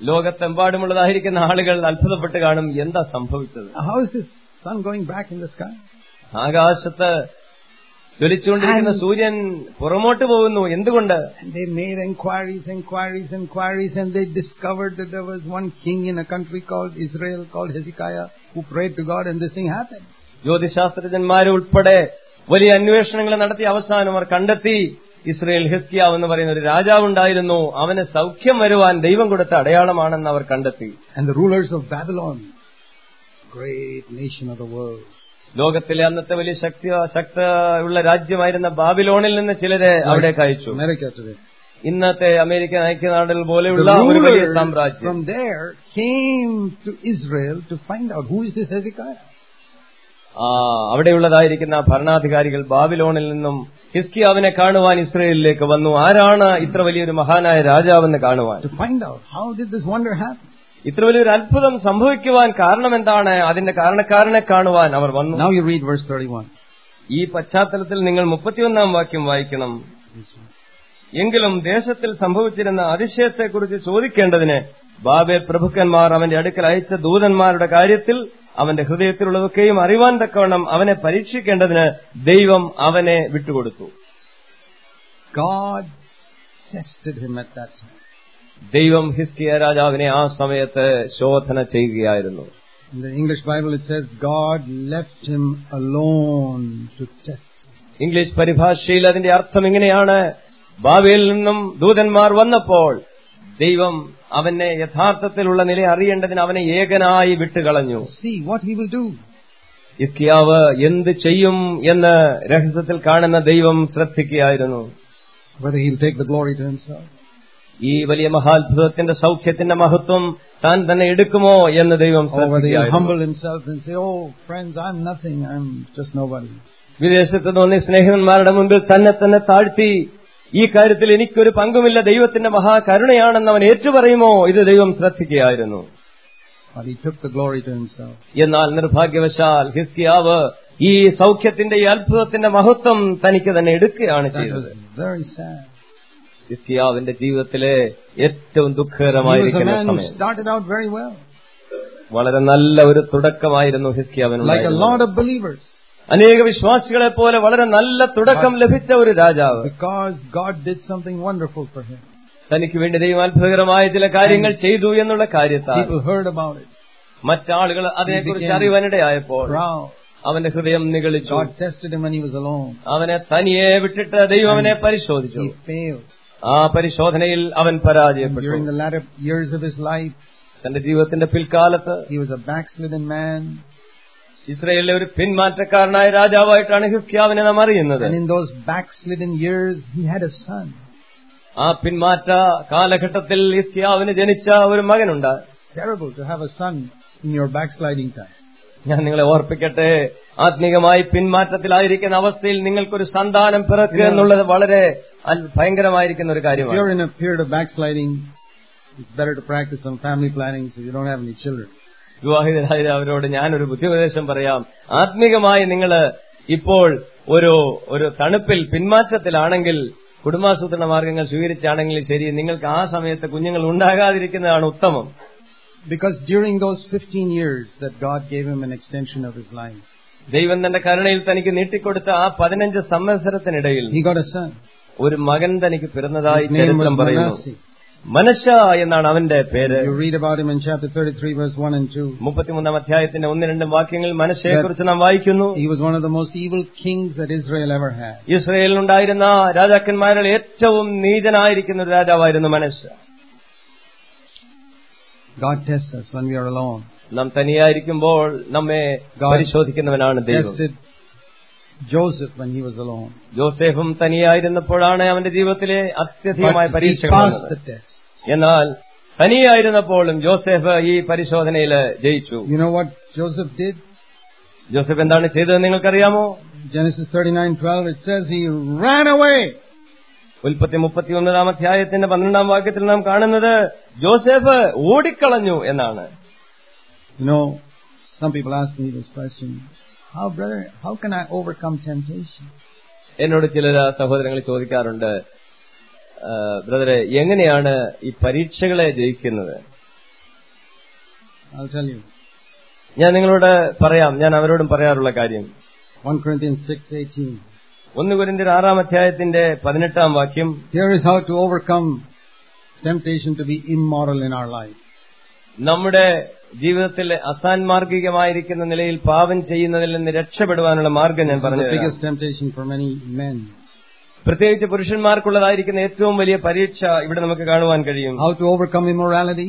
ലോകത്തെമ്പാടുമുള്ളതായിരിക്കുന്ന ആളുകൾ അത്ഭുതപ്പെട്ട് കാണും എന്താ സംഭവിച്ചത് How is this sun going back in the sky? ആകാശത്ത് ജ്വലിച്ചുകൊണ്ടിരിക്കുന്ന സൂര്യൻ പുറമോട്ട് പോകുന്നു എന്തുകൊണ്ട് And they made inquiries, inquiries, inquiries, and they discovered that there was one king in a country called Israel, called Hezekiah, who prayed to God, and this thing happened. ജ്യോതിശാസ്ത്രജ്ഞന്മാരുൾപ്പെടെ വലിയ അന്വേഷണങ്ങൾ നടത്തി അവസാനം അവർ കണ്ടെത്തി ഇസ്രയേൽ ഹിസ്കിയാവ് എന്ന് പറയുന്ന ഒരു രാജാവുണ്ടായിരുന്നു അവന് സൗഖ്യം വരുവാൻ ദൈവം കൊടുത്ത അടയാളമാണെന്ന് അവർ കണ്ടെത്തി And the rulers of Babylon, great nation of the world, ലോകത്തിലെ അന്നത്തെ വലിയ ശക്തി ശക്തിയുള്ള രാജ്യമായിരുന്ന ബാബിലോണിൽ നിന്ന് ചിലരെ അവിടേക്ക് അയച്ചു America today. ഇന്നത്തെ അമേരിക്കൻ ഐക്യനാടുകൾ The പോലെയുള്ള ഒരു വലിയ rulers സാമ്രാജ്യം from there came to Israel to find out who is this Hezekiah. ആ അവിടെയുള്ളതായിരിക്കുന്ന ഭരണാധികാരികൾ ബാബിലോണിൽ നിന്നും ഹിസ്കിയാവിനെ കാണുവാൻ ഇസ്രയേലിലേക്ക് വന്നു ആരാണ് ഇത്ര വലിയൊരു മഹാനായ രാജാവെന്ന് കാണുവാൻ To find out how did this wonder happen. ഇത്ര വലിയൊരു അത്ഭുതം സംഭവിക്കുവാൻ കാരണം എന്താണ് അതിന്റെ കാരണക്കാരനെ കാണുവാൻ അവർ വന്നു Now you read verse 31. ഈ പശ്ചാത്തലത്തിൽ നിങ്ങൾ മുപ്പത്തിയൊന്നാം വാക്യം വായിക്കണം എങ്കിലും ദേശത്തിൽ സംഭവിച്ചിരുന്ന അതിശയത്തെക്കുറിച്ച് ചോദിക്കേണ്ടതിന് ബാബേൽ പ്രഭുക്കന്മാർ അവന്റെ അടുക്കൽ അയച്ച ദൂതന്മാരുടെ കാര്യത്തിൽ അവന്റെ ഹൃദയത്തിലുള്ളതൊക്കെയും അറിവാൻ തക്കവണ്ണം അവനെ പരീക്ഷിക്കേണ്ടതിന് ദൈവം അവനെ വിട്ടുകൊടുത്തു God tested him at that time. ദൈവം ഹിസ്കിയ രാജാവിനെ ആ സമയത്ത് ശോധന ചെയ്യുകയായിരുന്നു In the English Bible it says God left him alone to test him. English പരിഭാഷയിൽ അതിന്റെ അർത്ഥം ഇങ്ങനെയാണ് ബാബയിൽ നിന്നും ദൂതന്മാർ വന്നപ്പോൾ ദൈവം അവനെ യഥാർത്ഥത്തിലുള്ള നില അറിയേണ്ടതിന് അവനെ ഏകനായി വിട്ടുകളഞ്ഞു See what he will do. ഇസ്കിയാവ് എന്ത് ചെയ്യും എന്ന് രഹസ്യത്തിൽ കാണുന്ന ദൈവം ശ്രദ്ധിക്കുകയായിരുന്നു Whether he'll take the glory to himself. ഈ വലിയ മഹാത്ഭുതത്തിന്റെ സൗഖ്യത്തിന്റെ മഹത്വം താൻ തന്നെ എടുക്കുമോ എന്ന് ദൈവം Or whether he'll ശ്രദ്ധിക്കുകയായിരുന്നു humble himself and say, Oh, friends, I'm nothing. I'm just nobody. വിദേശത്ത് തോന്നി സ്നേഹിതന്മാരുടെ മുമ്പിൽ തന്നെ തന്നെ താഴ്ത്തി ഈ കാര്യത്തിൽ എനിക്കൊരു പങ്കുമില്ല ദൈവത്തിന്റെ മഹാകരുണയാണെന്ന് അവൻ ഏറ്റുപറയുമോ ഇത് ദൈവം ശ്രദ്ധിക്കുകയായിരുന്നു But he took the glory to himself. എന്നാൽ നിർഭാഗ്യവശാൽ ഹിസ്കിയാവ് ഈ സൗഖ്യത്തിന്റെ ഈ അത്ഭുതത്തിന്റെ മഹത്വം തനിക്ക് തന്നെ എടുക്കുകയാണ് That ചെയ്തത് was very sad. ഹിസ്കിയാവിന്റെ ജീവിതത്തിലെ ഏറ്റവും He was a ദുഃഖകരമായിരിക്കുന്ന man who സമയം started out very well, വളരെ നല്ല ഒരു തുടക്കമായിരുന്നു like a lot ഹിസ്കിയാവിനുണ്ടായിരുന്നത് of believers. അനേക വിശ്വാസികളെ പോലെ വളരെ നല്ല തുടക്കം ലഭിച്ച ഒരു രാജാവ് Because God did something wonderful for him. തനിക്ക് വേണ്ടി ദൈവം അത്ഭുതകരമായ ചില കാര്യങ്ങൾ ചെയ്തു എന്നുള്ള കാര്യത്താൽ People heard about it. മറ്റാളുകൾ അതിനെക്കുറിച്ച് became അറിയുവാനിടയായപ്പോൾ Proud. അവന്റെ ഹൃദയം നിഗളിച്ചു God tested him when he was alone. അവനെ തനിയെ വിട്ടിട്ട് ദൈവം അവനെ പരിശോധിച്ചു He failed. ആ പരിശോധനയിൽ അവൻ പരാജയപ്പെട്ടു During the latter years of his life, തന്റെ ജീവിതത്തിന്റെ പിൽക്കാലത്ത് he was a backslidden man. ഇസ്രയേലിലെ ഒരു പിന്മാറ്റക്കാരനായ രാജാവായിട്ടാണ് ഹിസ്കിയാവിനെ നാം അറിയുന്നത് And in those backslidden years, he had a son. ആ പിന്മാറ്റ കാലഘട്ടത്തിൽ ഹിസ്കിയാവിന് ജനിച്ച ഒരു മകനുണ്ട് It's terrible to have a son in your backsliding time. ഞാൻ നിങ്ങളെ ഓർപ്പിക്കട്ടെ ആത്മീകമായി പിന്മാറ്റത്തിലായിരിക്കുന്ന അവസ്ഥയിൽ നിങ്ങൾക്കൊരു സന്താനം പിറക്കുക എന്നുള്ളത് വളരെ അൽ- ഭയങ്കരമായിരിക്കുന്ന ഒരു If കാര്യമാണ് you're in a period of backsliding, it's better to practice some family planning so you don't have any children. വിവാഹിതരായ അവരോട് ഞാനൊരു ബുദ്ധിപദേശം പറയാം ആത്മീകമായി നിങ്ങൾ ഇപ്പോൾ ഒരു ഒരു തണുപ്പിൽ പിന്മാറ്റത്തിലാണെങ്കിൽ കുടുംബാസൂത്രണ മാർഗങ്ങൾ സ്വീകരിച്ചാണെങ്കിൽ ശരി നിങ്ങൾക്ക് ആ സമയത്ത് കുഞ്ഞുങ്ങൾ ഉണ്ടാകാതിരിക്കുന്നതാണ് ഉത്തമം Because during those 15 years that God gave him an extension of his life, ദൈവം തന്റെ കരുണയിൽ തനിക്ക് നീട്ടിക്കൊടുത്ത ആ പതിനഞ്ച് സംവത്സരത്തിനിടയിൽ he got a son. ഒരു മകൻ തനിക്ക് പിറന്നതായി His name ചരിത്രം was പറയുന്നു Manasseh. മനശ എന്നാണ് അവന്റെ പേര് You read about him in chapter 33 verse 1 and 2. മുപ്പത്തിമൂന്നാം അധ്യായത്തിന്റെ ഒന്ന് രണ്ടും വാക്യങ്ങൾ മനശയെ കുറിച്ച് നാം വായിക്കുന്നു He was one of the most evil kings that Israel ever had. ഇസ്രയേലിനുണ്ടായിരുന്ന രാജാക്കന്മാരിൽ ഏറ്റവും നീചനായിരിക്കുന്ന ഒരു രാജാവായിരുന്നു മനശ God tests us when we are alone. നാം തനിയായിരിക്കുമ്പോൾ നമ്മെ God പരിശോധിക്കുന്നവനാണ് ദൈവം Tested Joseph when he was alone. ജോസഫും തനിയായിരുന്നപ്പോഴാണ് അവന്റെ ജീവിതത്തിലെ അത്യധികമായ But he പരീക്ഷകൾ passed വന്നത്. the test. എന്നാൽ തനിയായിരുന്നപ്പോഴും ജോസഫ് ഈ പരിശോധനയിൽ ജയിച്ചു You know what Joseph did? Joseph എന്താണ് ചെയ്തത് നിങ്ങൾക്കറിയാമോ Genesis 39:12 it says he ran away. ഉൽപ്പത്തി മുപ്പത്തിയൊന്നതാം അധ്യായത്തിന്റെ പന്ത്രണ്ടാം വാക്യത്തിൽ നാം കാണുന്നത് ജോസഫ് ഓടിക്കളഞ്ഞു എന്നാണ് You know, some people ask me this question. How brother, how can I overcome temptation? എന്നോട് ചില സഹോദരങ്ങൾ ചോദിക്കാറുണ്ട് "ആ, ബ്രദറെ എങ്ങനെയാണ് ഈ പരീക്ഷകളെ ജയിക്കുന്നത് I'll tell you. ഞാൻ നിങ്ങളോട് പറയാം ഞാൻ അവരോടും പറയാറുള്ള കാര്യം 1 Corinthians 6:18. ഒന്ന് കുരിന്തിർ ആറാം അധ്യായത്തിന്റെ പതിനെട്ടാം വാക്യം Here is how to overcome temptation to be immoral in our life. നമ്മുടെ ജീവിതത്തിൽ അസാൻമാർഗികമായിരിക്കുന്ന നിലയിൽ പാപം ചെയ്യുന്നതിൽ നിന്ന് രക്ഷപ്പെടുവാനുള്ള മാർഗം ഞാൻ This is പറഞ്ഞു the തരാം. biggest temptation for many men. പ്രത്യേകിച്ച് പുരുഷന്മാർക്കുള്ളതായിരിക്കുന്ന ഏറ്റവും വലിയ പരീക്ഷ ഇവിടെ നമുക്ക് കാണുവാൻ കഴിയും How to overcome immorality?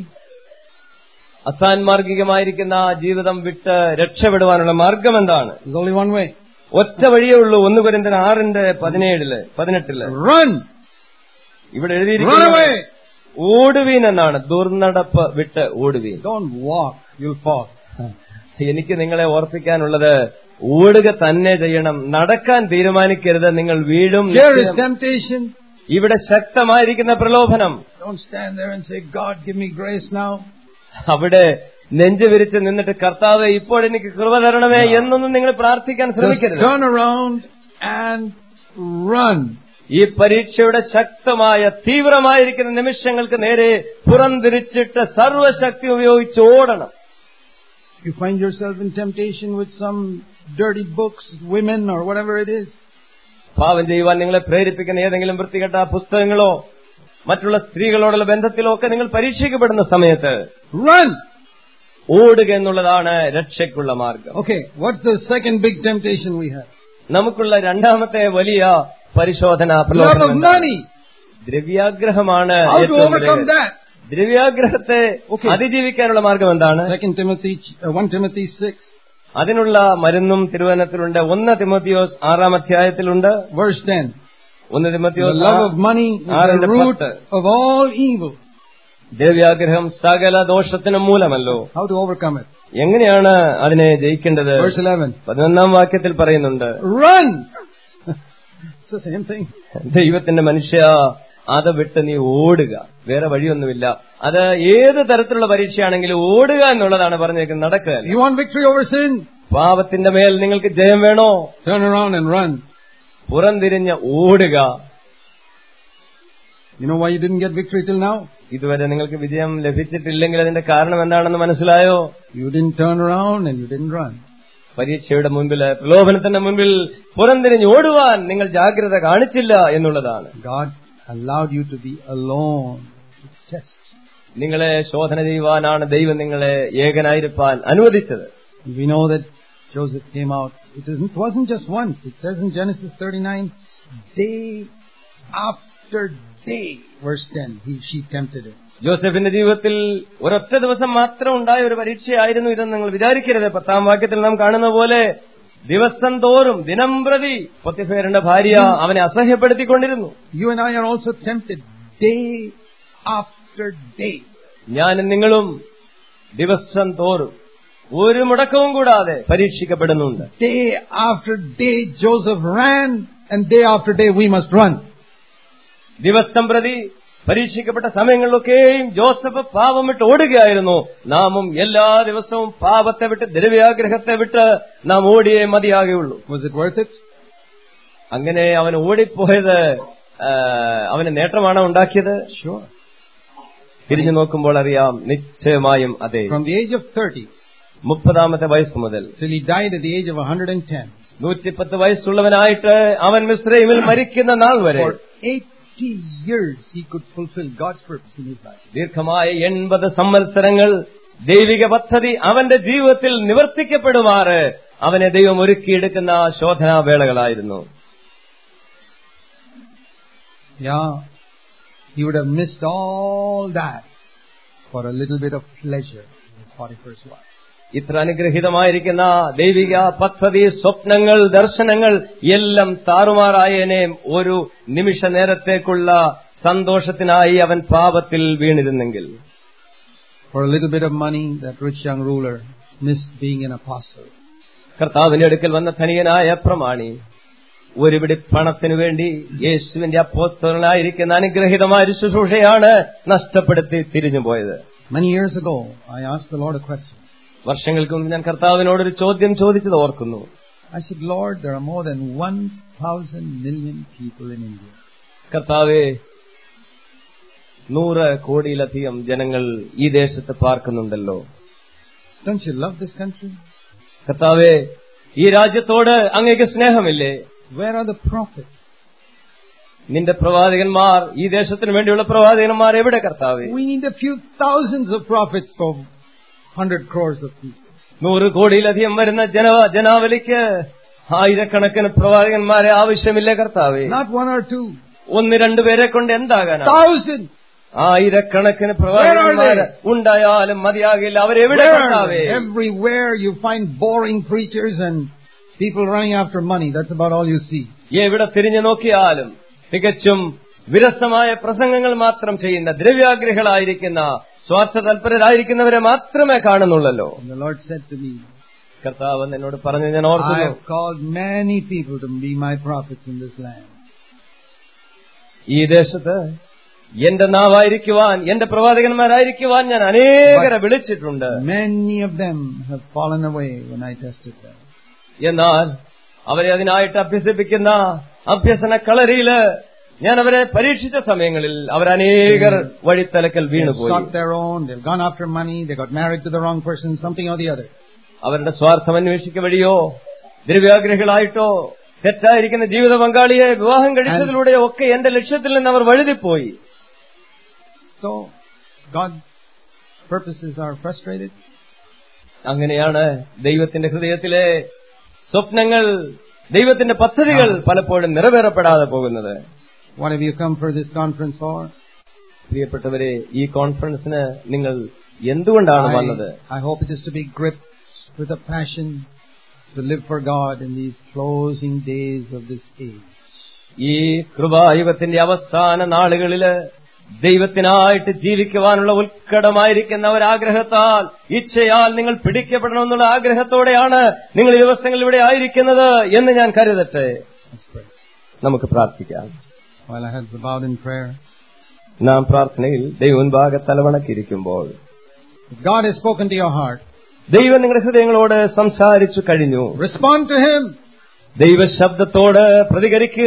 അസാൻമാർഗികമായിരിക്കുന്ന ആ ജീവിതം വിട്ട് രക്ഷപ്പെടുവാനുള്ള മാർഗം എന്താണ് There's only one way. ഒറ്റ വഴിയേ ഉള്ളൂ ഒന്ന് കുരന്തൻ ആറിന്റെ പതിനേഴില് പതിനെട്ടില് Run! ഇവിടെ Run എഴുതിയിരിക്കുന്നത് away! ഓടുവീൻ എന്നാണ് ദുർനടപ്പ് വിട്ട് ഓടുവീൻ Don't walk, you'll fall. എനിക്ക് നിങ്ങളെ ഓർപ്പിക്കാനുള്ളത് ഓടുക തന്നെ ചെയ്യണം നടക്കാൻ തീരുമാനിക്കരുത് നിങ്ങൾ വീഴും Here is നിശ്ചയം. temptation. ഇവിടെ ശക്തമായിരിക്കുന്ന പ്രലോഭനം Don't stand there and say, God, give me grace now. അവിടെ നെഞ്ചു വിരിച്ച് നിന്നിട്ട് കർത്താവ് ഇപ്പോഴെനിക്ക് കൃപ തരണമേ എന്നൊന്നും നിങ്ങൾ പ്രാർത്ഥിക്കാൻ Just ശ്രമിക്കരുത് turn around and run. ഈ പരീക്ഷയുടെ ശക്തമായ തീവ്രമായിരിക്കുന്ന നിമിഷങ്ങൾക്ക് നേരെ പുറംതിരിച്ചിട്ട് സർവശക്തി ഉപയോഗിച്ച് ഓടണം You find yourself in temptation with some dirty books, women, or whatever it is. പാവം ചെയ്യുവാൻ നിങ്ങളെ പ്രേരിപ്പിക്കുന്ന ഏതെങ്കിലും വൃത്തികെട്ട പുസ്തകങ്ങളോ മറ്റുള്ള സ്ത്രീകളോടുള്ള ബന്ധത്തിലോ ഒക്കെ നിങ്ങൾ പരീക്ഷിക്കപ്പെടുന്ന സമയത്ത് Run! ഓടുക എന്നുള്ളതാണ് രക്ഷയ്ക്കുള്ള മാർഗം Okay, what's the second big temptation we have? നമുക്കുള്ള രണ്ടാമത്തെ വലിയ പരിശോധന Love പ്രലോഭനം of എന്താണ്? money. ദ്രവ്യാഗ്രഹമാണ് How to ഏറ്റവും overcome വലിയ- that? ദ്രവ്യാഗ്രഹത്തെ Okay. അതിജീവിക്കാനുള്ള മാർഗം എന്താണ് Second Timothy, uh, 1 Timothy 6, അതിനുള്ള മരുന്നും തിരുവനത്തിലുണ്ട് ഒന്ന് തിമോത്തിയോസ് ആറാം അധ്യായത്തിലുണ്ട് verse 10. ഒന്ന് The Timotheos love of money is the ആറിന്റെ root പത്ത്. of all evil. ദ്രവ്യാഗ്രഹം സകല ദോഷത്തിനും മൂലമല്ലോ How to overcome it? എങ്ങനെയാണ് അതിനെ ജയിക്കേണ്ടത് Verse 11. പതിനൊന്നാം വാക്യത്തിൽ പറയുന്നുണ്ട് Run! it's the same thing. ദൈവത്തിന്റെ മനുഷ്യ അത് വിട്ട് നീ ഓടുക വേറെ വഴിയൊന്നുമില്ല അത് ഏത് തരത്തിലുള്ള പരീക്ഷയാണെങ്കിലും ഓടുക എന്നുള്ളതാണ് പറഞ്ഞേക്കുന്നത് നടക്കുക You want victory over sin? പാപത്തിന്റെ മേൽ നിങ്ങൾക്ക് ജയം വേണോ Turn around and run. പുറംതിരിഞ്ഞ് ഓടുക You know why you didn't get victory till now? ഇതുവരെ നിങ്ങൾക്ക് വിജയം ലഭിച്ചിട്ടില്ലെങ്കിൽ അതിന്റെ കാരണം എന്താണെന്ന് മനസ്സിലായോ You didn't turn around and you didn't run. പരീക്ഷയുടെ മുൻപിൽ പ്രലോഭനത്തിന്റെ മുൻപിൽ പുറംതിരിഞ്ഞ് ഓടുവാൻ നിങ്ങൾ ജാഗ്രത കാണിച്ചില്ല എന്നുള്ളതാണ് God allowed you to be alone to test. നിങ്ങളെ ശോധന ചെയ്യുവാനാണ് ദൈവം നിങ്ങളെ ഏകനായിരിക്കാൻ അനുവദിച്ചത് We know that Joseph came out. It isn't- it wasn't just once. It says in Genesis 39, day after day, verse 10, he, she tempted him. ജോസഫിന്റെ ജീവിതത്തിൽ ഒരൊറ്റ ദിവസം മാത്രം ഉണ്ടായ ഒരു പരീക്ഷയായിരുന്നു ഇതെന്ന് നിങ്ങൾ വിചാരിക്കരുത് പത്താം വാക്യത്തിൽ നാം കാണുന്ന പോലെ ദിവസം തോറും ദിനം പ്രതി പൊത്തിഫേറിന്റെ ഭാര്യ അവനെ അസഹ്യപ്പെടുത്തിക്കൊണ്ടിരുന്നു You and I are also tempted day after day. ഞാനും നിങ്ങളും ദിവസം തോറും ഒരു മുടക്കവും കൂടാതെ പരീക്ഷിക്കപ്പെടുന്നുണ്ട് Day after day, Joseph ran, and day after day, we must run. ദിവസം പ്രതി പരീക്ഷിക്കപ്പെട്ട സമയങ്ങളിലൊക്കെയും ജോസഫ് പാപം വിട്ട് ഓടുകയായിരുന്നു നാമും എല്ലാ ദിവസവും പാപത്തെ വിട്ട് ദ്രവ്യാഗ്രഹത്തെ വിട്ട് നാം ഓടിയേ മതിയാകുള്ളൂ Was it worth it? അങ്ങനെ അവൻ ഓടിപ്പോയത് ആ, അവന് നേട്ടമാണോ ഉണ്ടാക്കിയത് Sure. തിരിഞ്ഞു നോക്കുമ്പോൾ അറിയാം നിശ്ചയമായും അതെ From the age of 30 മുപ്പതാമത്തെ വയസ്സ് മുതൽ till he died at the age of 110, നൂറ്റിപ്പത്ത് വയസ്സുള്ളവനായിട്ട് അവൻ മിശ്രൈമിൽ മരിക്കുന്ന നാൾ വരെ for 80 years, he could fulfill God's purpose in his life. ദീർഘമായ എൺപത് സംവത്സരങ്ങൾ ദൈവിക പദ്ധതി അവന്റെ ജീവിതത്തിൽ നിവർത്തിക്കപ്പെടുമാറ് അവനെ ദൈവം ഒരുക്കിയെടുക്കുന്ന ശോധനാവേളകളായിരുന്നു Yeah, he would have missed all that for a little bit of pleasure in Potiphar's wife. ഇത്ര അനുഗ്രഹീതമായിരിക്കുന്ന ദൈവിക പദ്ധതി സ്വപ്നങ്ങൾ ദർശനങ്ങൾ എല്ലാം താറുമാറായനെ ഒരു നിമിഷ നേരത്തേക്കുള്ള സന്തോഷത്തിനായി അവൻ പാപത്തിൽ വീണിരുന്നെങ്കിൽ For a little bit of money, that rich young ruler missed being an apostle. കർത്താവിന്റെ അടുക്കൽ വന്ന ധനികനായ പ്രമാണി ഒരുപിടി പണത്തിനു വേണ്ടി യേശുവിന്റെ അപ്പോസ്തലനായിരിക്കുന്ന അനുഗ്രഹീതമായ ഒരു ശുശ്രൂഷയാണ് നഷ്ടപ്പെടുത്തി തിരിഞ്ഞുപോയത് Many years ago, I asked the Lord a question. വർഷങ്ങൾക്ക് മുമ്പ് ഞാൻ കർത്താവിനോടൊരു ചോദ്യം ചോദിച്ചത് ഓർക്കുന്നു I said, Lord, there are more than 1,000 million people in India. കർത്താവെ നൂറ് കോടിയിലധികം ജനങ്ങൾ ഈ ദേശത്ത് പാർക്കുന്നുണ്ടല്ലോ Don't you love this country? കർത്താവേ ഈ രാജ്യത്തോട് അങ്ങേക്ക് സ്നേഹമില്ലേ Where are the prophets? നിന്റെ പ്രവാചകന്മാർ ഈ ദേശത്തിന് വേണ്ടിയുള്ള പ്രവാചകന്മാർ എവിടെ കർത്താവേ We need a few thousands of prophets for hundred crores of people. നൂറ് കോടിയിലധികം വരുന്ന ജന ജനാവലിക്ക് ആയിരക്കണക്കിന് പ്രവാചകന്മാരെ ആവശ്യമില്ല കർത്താവേ Not one or two. ഒന്ന് രണ്ടുപേരെ കൊണ്ട് എന്താകാനാ Thousands! ആയിരക്കണക്കിന് പ്രവാചകന്മാർ ഉണ്ടായാലും മതിയാകില്ല അവരെവിടെ Where are കർത്താവേ they? Everywhere you find boring preachers and people running after money. That's about all you see. എവിടെ തിരിഞ്ഞു നോക്കിയാലും തികച്ചും വിരസമായ പ്രസംഗങ്ങൾ മാത്രം ചെയ്യുന്ന ദ്രവ്യാഗ്രഹികളായിരിക്കുന്ന സ്വാർത്ഥ തൽപരരായിരിക്കുന്നവരെ മാത്രമേ കാണുന്നുള്ളല്ലോ And the Lord said to me, കർത്താവ് എന്നോട് പറഞ്ഞു ഞാൻ I ഓർക്കുന്നു have called many people to be my prophets in this land. ഈ ദേശത്ത് എന്റെ നാവായിരിക്കുവാൻ എന്റെ പ്രവാചകന്മാരായിരിക്കുവാൻ ഞാൻ അനേകരെ വിളിച്ചിട്ടുണ്ട് Many of them have fallen away when I tested them. എന്നാൽ അവരെ അതിനായിട്ട് അഭ്യസിപ്പിക്കുന്ന അഭ്യസന കളരിയില് ഞാൻ അവരെ പരീക്ഷിച്ച സമയങ്ങളിൽ അവരനേകർ വഴിത്തലക്കൽ They've വീണുപോയി sought their own, they've gone after money, they got married to the wrong person, something or the other. അവരുടെ സ്വാർത്ഥം അന്വേഷിക്ക വഴിയോ ദ്രവ്യാഗ്രഹികളായിട്ടോ തെറ്റായിരിക്കുന്ന ജീവിത പങ്കാളിയെ വിവാഹം കഴിച്ചതിലൂടെയോ ഒക്കെ എന്റെ ലക്ഷ്യത്തിൽ നിന്ന് അവർ വഴുതിപ്പോയി So, God's purposes are frustrated. അങ്ങനെയാണ് ദൈവത്തിന്റെ ഹൃദയത്തിലെ സ്വപ്നങ്ങൾ ദൈവത്തിന്റെ പദ്ധതികൾ പലപ്പോഴും നിറവേറപ്പെടാതെ പോകുന്നത് What have you come for this conference for? പ്രിയപ്പെട്ടവരെ ഈ കോൺഫറൻസിന് നിങ്ങൾ എന്തുകൊണ്ടാണ് വന്നത് I, I hope it is to be gripped with a passion to live for God in these closing days of this age. ഈ കൃപായുഗത്തിന്റെ അവസാന നാളുകളില് ദൈവത്തിനായിട്ട് ജീവിക്കുവാനുള്ള ഉത്കടമായിരിക്കുന്ന ഒരാഗ്രഹത്താൽ ഇച്ഛയാൽ നിങ്ങൾ പിടിക്കപ്പെടണമെന്നുള്ള ആഗ്രഹത്തോടെയാണ് നിങ്ങൾ ഈ ദിവസങ്ങൾ ഇവിടെ ആയിരിക്കുന്നത് എന്ന് ഞാൻ കരുതട്ടെ Let's pray. നമുക്ക് പ്രാർത്ഥിക്കാം While our heads are bowed in prayer, നാം പ്രാർത്ഥനയിൽ ദൈവമുൻപാകെ തലവണക്കിരിക്കുമ്പോൾ if God has spoken to your heart, ദൈവം നിങ്ങളുടെ ഹൃദയങ്ങളോട് സംസാരിച്ചു കഴിഞ്ഞു respond to Him. ദൈവശബ്ദത്തോട് പ്രതികരിക്കുക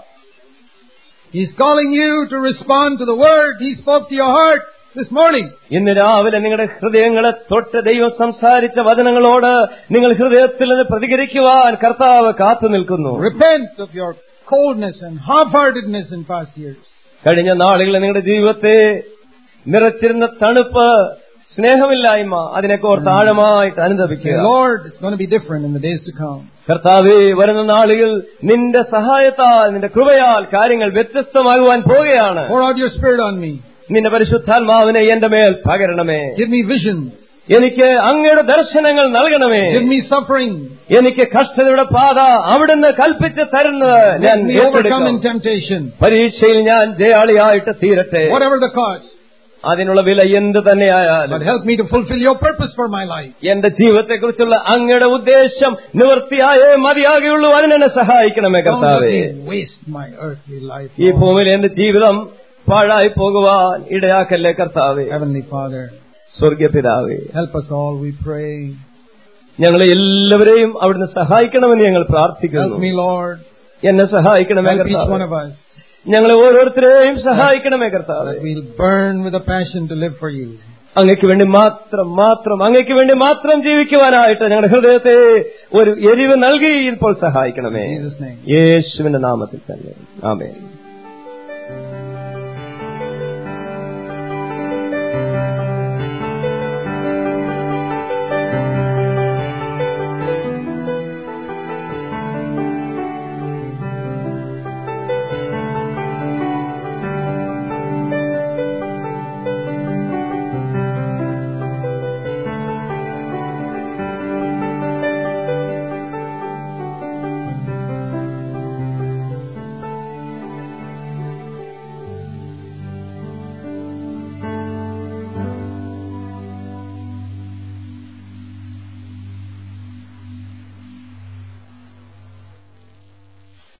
He's calling you to respond to the word He spoke to your heart this morning. ഇന്ന് രാവിലെ നിങ്ങളുടെ ഹൃദയങ്ങളെ തൊട്ട് ദൈവം സംസാരിച്ച വചനങ്ങളോട് നിങ്ങൾ ഹൃദയത്തിൽ നിന്ന് പ്രതികരിക്കുവാൻ കർത്താവ് കാത്തു നിൽക്കുന്നു Repent of your coldness and half-heartedness in past years. കഴിഞ്ഞ നാളുകളിൽ നിങ്ങളുടെ ജീവിതത്തെ നിറച്ചിരുന്ന തണുപ്പ് സ്നേഹമില്ലായ്മ അതിനൊക്കെ ഓർത്ത് ആഴമായിട്ട് Say, അനുദപിക്കുക Lord, it's going to be different in the days to come. കർത്താവേ വരുന്ന നാളുകൾ നിന്റെ സഹായത്താൽ നിന്റെ കൃപയാൽ കാര്യങ്ങൾ വ്യത്യസ്തമാകുവാൻ പോവുകയാണ് Pour out your Spirit on me. നിന്റെ പരിശുദ്ധാത്മാവിനെ എന്റെ മേൽ പകരണമേ Give me visions. എനിക്ക് അങ്ങയുടെ ദർശനങ്ങൾ നൽകണമേ Give me suffering. എനിക്ക് കഷ്ടതയുടെ പാത അവിടുന്ന് കൽപ്പിച്ച് തരുന്നത് ഞാൻ Let me overcome in ഏറ്റെടുക്കാം. temptation. പരീക്ഷയിൽ ഞാൻ ജയാളിയായിട്ട് തീരട്ടെ Whatever the cost. അതിനുള്ള വില എന്ത് But തന്നെയായാലും help me to fulfill your purpose for my life. എന്റെ ജീവിതത്തെക്കുറിച്ചുള്ള അങ്ങയുടെ ഉദ്ദേശം നിവൃത്തിയായേ മതിയാകുള്ളൂ അതിനെന്നെ സഹായിക്കണമേ Don't let കർത്താവേ me waste my earthly life. ഈ Lord. ഭൂമിയിൽ എന്റെ ജീവിതം പാഴായി പോകുവാൻ ഇടയാക്കല്ലേ കർത്താവേ Heavenly Father, സ്വർഗപിതാവേ help us all, we pray. ഞങ്ങളെ എല്ലാവരെയും അവിടുന്ന് സഹായിക്കണമെന്ന് ഞങ്ങൾ Help പ്രാർത്ഥിക്കുന്നു me, Lord. എന്നെ സഹായിക്കണമേ Help each one കർത്താവേ of us. ഞങ്ങളെ ഓരോരുത്തരെയും സഹായിക്കണമേ കർത്താവേ That we'll burn with a passion to live for you. അങ്ങയ്ക്ക് വേണ്ടി മാത്രം മാത്രം അങ്ങയ്ക്ക് വേണ്ടി മാത്രം ജീവിക്കുവാനായിട്ട് ഞങ്ങളുടെ ഹൃദയത്തെ ഒരു എരിവ് നൽകി ഇപ്പോൾ സഹായിക്കണമേ In Jesus' name. യേശുവിന്റെ നാമത്തിൽ തന്നെ ആമേൻ